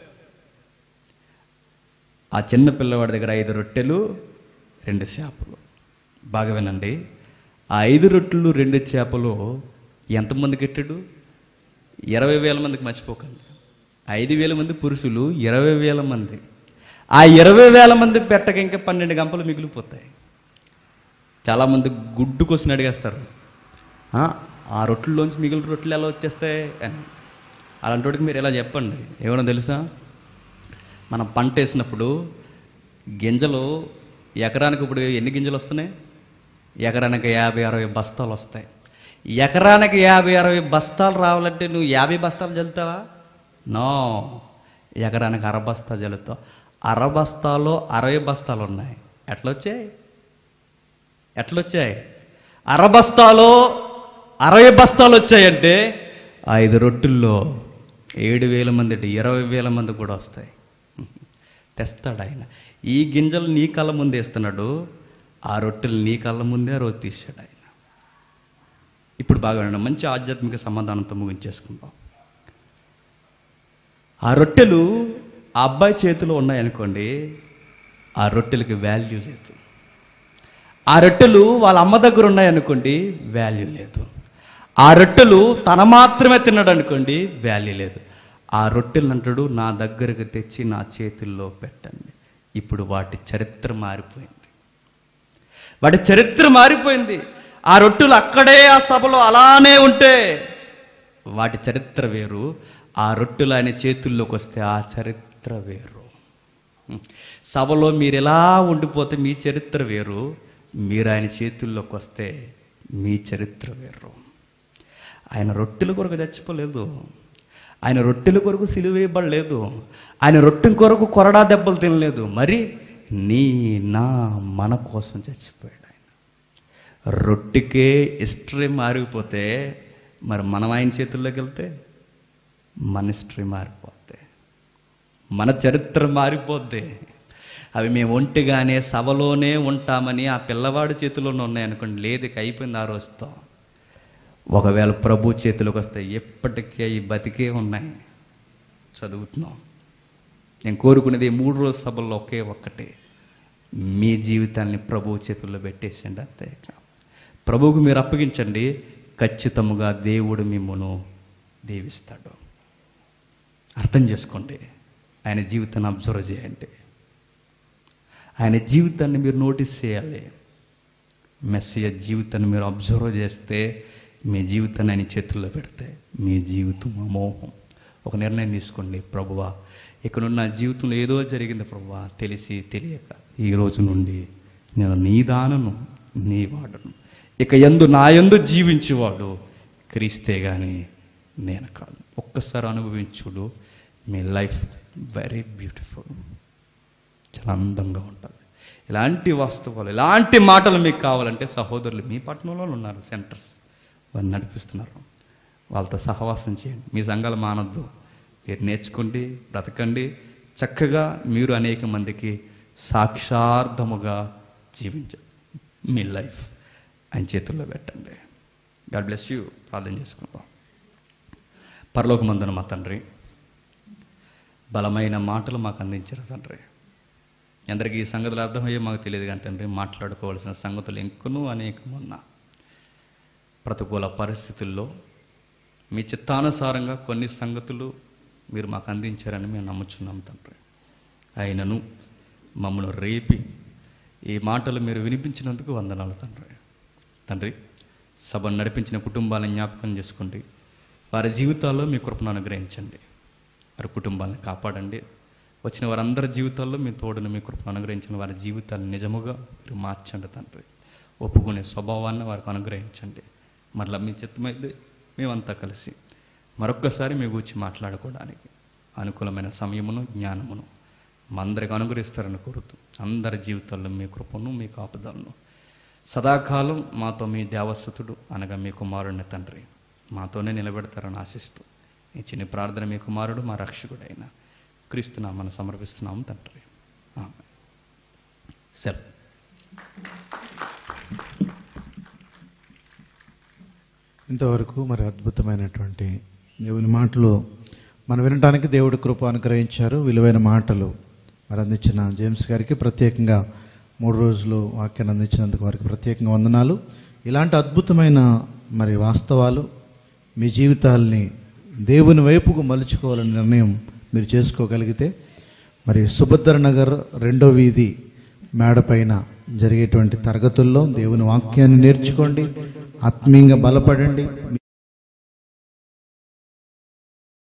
ఆ చిన్న పిల్లవాడి దగ్గర ఐదు రొట్టెలు రెండు చేపలు బాగా వినండి ఆ ఐదు రొట్టెలు రెండు చేపలు ఎంతమందికి ఎట్టాడు ఇరవై వేల మందికి మర్చిపోకండి ఐదు వేల మంది పురుషులు ఇరవై వేల మంది ఆ ఇరవై వేల మంది పెట్టక ఇంకా పన్నెండు గంపలు మిగిలిపోతాయి చాలామంది గుడ్డు కోసం అడిగేస్తారు "ఆ, ఆ రొట్టెల్లోంచి మిగిలిన రొట్టెలు ఎలా వచ్చేస్తాయి అని అలాంటి వాడికి మీరు ఎలా చెప్పండి ఏమన్నా తెలుసా మనం పంట వేసినప్పుడు గింజలు ఎకరానికి ఇప్పుడు ఎన్ని గింజలు వస్తున్నాయి ఎకరానికి యాభై అరవై బస్తాలు వస్తాయి ఎకరానికి యాభై అరవై బస్తాలు రావాలంటే నువ్వు యాభై బస్తాలు చల్లుతావా నో ఎకరానికి అర బస్తా చల్లుతావు అర బస్తాలో అరవై బస్తాలు ఉన్నాయి ఎట్లా వచ్చాయి ఎట్లొచ్చాయి అర బస్తాలో అరవై బస్తాలు వచ్చాయంటే ఐదు రొట్టెల్లో ఏడు వేల మంది అంటే ఇరవై వేల మంది కూడా వస్తాయి తెస్తాడు ఆయన ఈ గింజలు నీ కళ్ళ ముందే వేస్తున్నాడు ఆ రొట్టెలు నీ కళ్ళ ముందే ఆ రోజు తీసాడు ఆయన ఇప్పుడు బాగా వినండి. మంచి ఆధ్యాత్మిక సమాధానంతో ముగించేసుకుందాం ఆ రొట్టెలు ఆ అబ్బాయి చేతిలో ఉన్నాయనుకోండి ఆ రొట్టెలకి వాల్యూ లేదు ఆ రొట్టెలు వాళ్ళ అమ్మ దగ్గర ఉన్నాయనుకోండి వాల్యూ లేదు ఆ రొట్టెలు తన మాత్రమే తిన్నాడు అనుకోండి వాల్యూ లేదు ఆ రొట్టెలు అంటాడు నా దగ్గరకు తెచ్చి నా చేతుల్లో పెట్టండి ఇప్పుడు వాటి చరిత్ర మారిపోయింది వాటి చరిత్ర మారిపోయింది ఆ రొట్టెలు అక్కడే ఆ సభలో అలానే ఉంటే వాటి చరిత్ర వేరు ఆ రొట్టెలు ఆయన చేతుల్లోకి వస్తే ఆ చరిత్ర వేరు సభలో మీరు ఎలా ఉండిపోతే మీ చరిత్ర వేరు మీరు ఆయన చేతుల్లోకి వస్తే మీ చరిత్ర వేరు ఆయన రొట్టెల కొరకు చచ్చిపోలేదు ఆయన రొట్టెల కొరకు సిలువేయబడలేదు ఆయన రొట్టె కొరకు కొరడా దెబ్బలు తినలేదు మరి నీ నా మన కోసం చచ్చిపోయాడు ఆయన రొట్టెకే హిస్టరీ మారిపోతే మరి మనం ఆయన చేతుల్లోకి వెళ్తే మన హిస్టరీ మారిపోతే మన చరిత్ర మారిపోద్ది అవి మేము ఒంటిగానే సభలోనే ఉంటామని ఆ పిల్లవాడి చేతిలోనే ఉన్నాయనుకోండి లేదు ఇక అయిపోయింది ఆ రోజుతో ఒకవేళ ప్రభు చేతిలోకి వస్తే ఎప్పటికీ అవి బతికే ఉన్నాయి చదువుతున్నాం నేను కోరుకునేది ఈ మూడు రోజు సభల్లో ఒకే ఒక్కటే మీ జీవితాన్ని ప్రభు చేతుల్లో పెట్టేసండి అంతే ప్రభువుకు మీరు అప్పగించండి ఖచ్చితముగా దేవుడు మిమ్మను దీవిస్తాడు అర్థం చేసుకోండి ఆయన జీవితాన్ని అబ్జర్వ్ చేయండి ఆయన జీవితాన్ని మీరు నోటీస్ చేయాలి మెస్సియ జీవితాన్ని మీరు అబ్జర్వ్ చేస్తే మీ జీవితాన్ని ఆయన చేతుల్లో పెడితే మీ జీవితం అమోహం ఒక నిర్ణయం తీసుకోండి ప్రభువా ఇక్కడున్న జీవితంలో ఏదో జరిగింది ప్రభువా తెలిసి తెలియక ఈ రోజు నుండి నేను నీ దానను నీ వాడను ఇక ఎందు నా ఎందు జీవించేవాడు క్రీస్తే కానీ నేను కాదు ఒక్కసారి అనుభవించుడు మీ లైఫ్ వెరీ బ్యూటిఫుల్ చాలా అందంగా ఉంటుంది ఇలాంటి వాస్తవాలు ఇలాంటి మాటలు మీకు కావాలంటే సహోదరులు మీ పట్టణంలో ఉన్నారు సెంటర్స్ వారిని నడిపిస్తున్నారు వాళ్ళతో సహవాసం చేయండి మీ సంఘాలు మానద్దు మీరు నేర్చుకోండి బ్రతకండి చక్కగా మీరు అనేక మందికి సాక్షార్థముగా జీవించండి మీ లైఫ్ ఆయన చేతుల్లో పెట్టండి గాడ్ బ్లెస్ యూ ప్రార్థన చేసుకుందాం పరలోకమందున మా తండ్రి బలమైన మాటలు మాకు అందించారు తండ్రి ఎందరికీ ఈ సంగతులు అర్థమయ్యే మాకు తెలియదు కానీ తండ్రి మాట్లాడుకోవాల్సిన సంగతులు ఇంకనూ అనేకమున్నా ప్రతికూల పరిస్థితుల్లో మీ చిత్తానుసారంగా కొన్ని సంగతులు మీరు మాకు అందించారని మేము నమ్ముచున్నాం తండ్రి అయినను మమ్మల్ని రేపి ఈ మాటలు మీరు వినిపించినందుకు వందనాలు తండ్రి తండ్రి సభను నడిపించిన కుటుంబాలను జ్ఞాపకం చేసుకోండి వారి జీవితాల్లో మీ కృపను అనుగ్రహించండి వారి కుటుంబాలను కాపాడండి వచ్చిన వారందరి జీవితాల్లో మీ తోడును మీ కృపను అనుగ్రహించిన వారి జీవితాలను నిజముగా మీరు మార్చండి తండ్రి ఒప్పుకునే స్వభావాన్ని వారికి అనుగ్రహించండి మరలా మీ చిత్తమైతే మేమంతా కలిసి మరొక్కసారి మీ గురించి మాట్లాడుకోవడానికి అనుకూలమైన సమయమును జ్ఞానమును మా అందరికి అనుగ్రహిస్తారని కోరుతూ అందరి జీవితాల్లో మీ కృపను మీ కాపుదలను సదాకాలం మాతో మీ దేవస్థుతుడు అనగా మీ కుమారుడిని తండ్రి మాతోనే నిలబెడతారని ఆశిస్తూ ఈ చిన్న ప్రార్థన మీ కుమారుడు మా రక్షకుడైన క్రీస్తు నామను సమర్పిస్తున్నాము తండ్రి ఆమె సెల్ ఇంతవరకు మరి అద్భుతమైనటువంటి దేవుని మాటలు మనం వినడానికి దేవుడి కృప అనుగ్రహించారు విలువైన మాటలు మరి అందించిన జేమ్స్ గారికి ప్రత్యేకంగా మూడు రోజులు వాక్యాన్ని అందించినందుకు వారికి ప్రత్యేకంగా వందనాలు ఇలాంటి అద్భుతమైన మరి వాస్తవాలు మీ జీవితాల్ని దేవుని వైపుకు మలుచుకోవాలని నిర్ణయం మీరు చేసుకోగలిగితే మరి సుభద్ర నగర్ రెండో వీధి మేడపైన జరిగేటువంటి తరగతుల్లో దేవుని వాక్యాన్ని నేర్చుకోండి ఆత్మీయంగా బలపడండి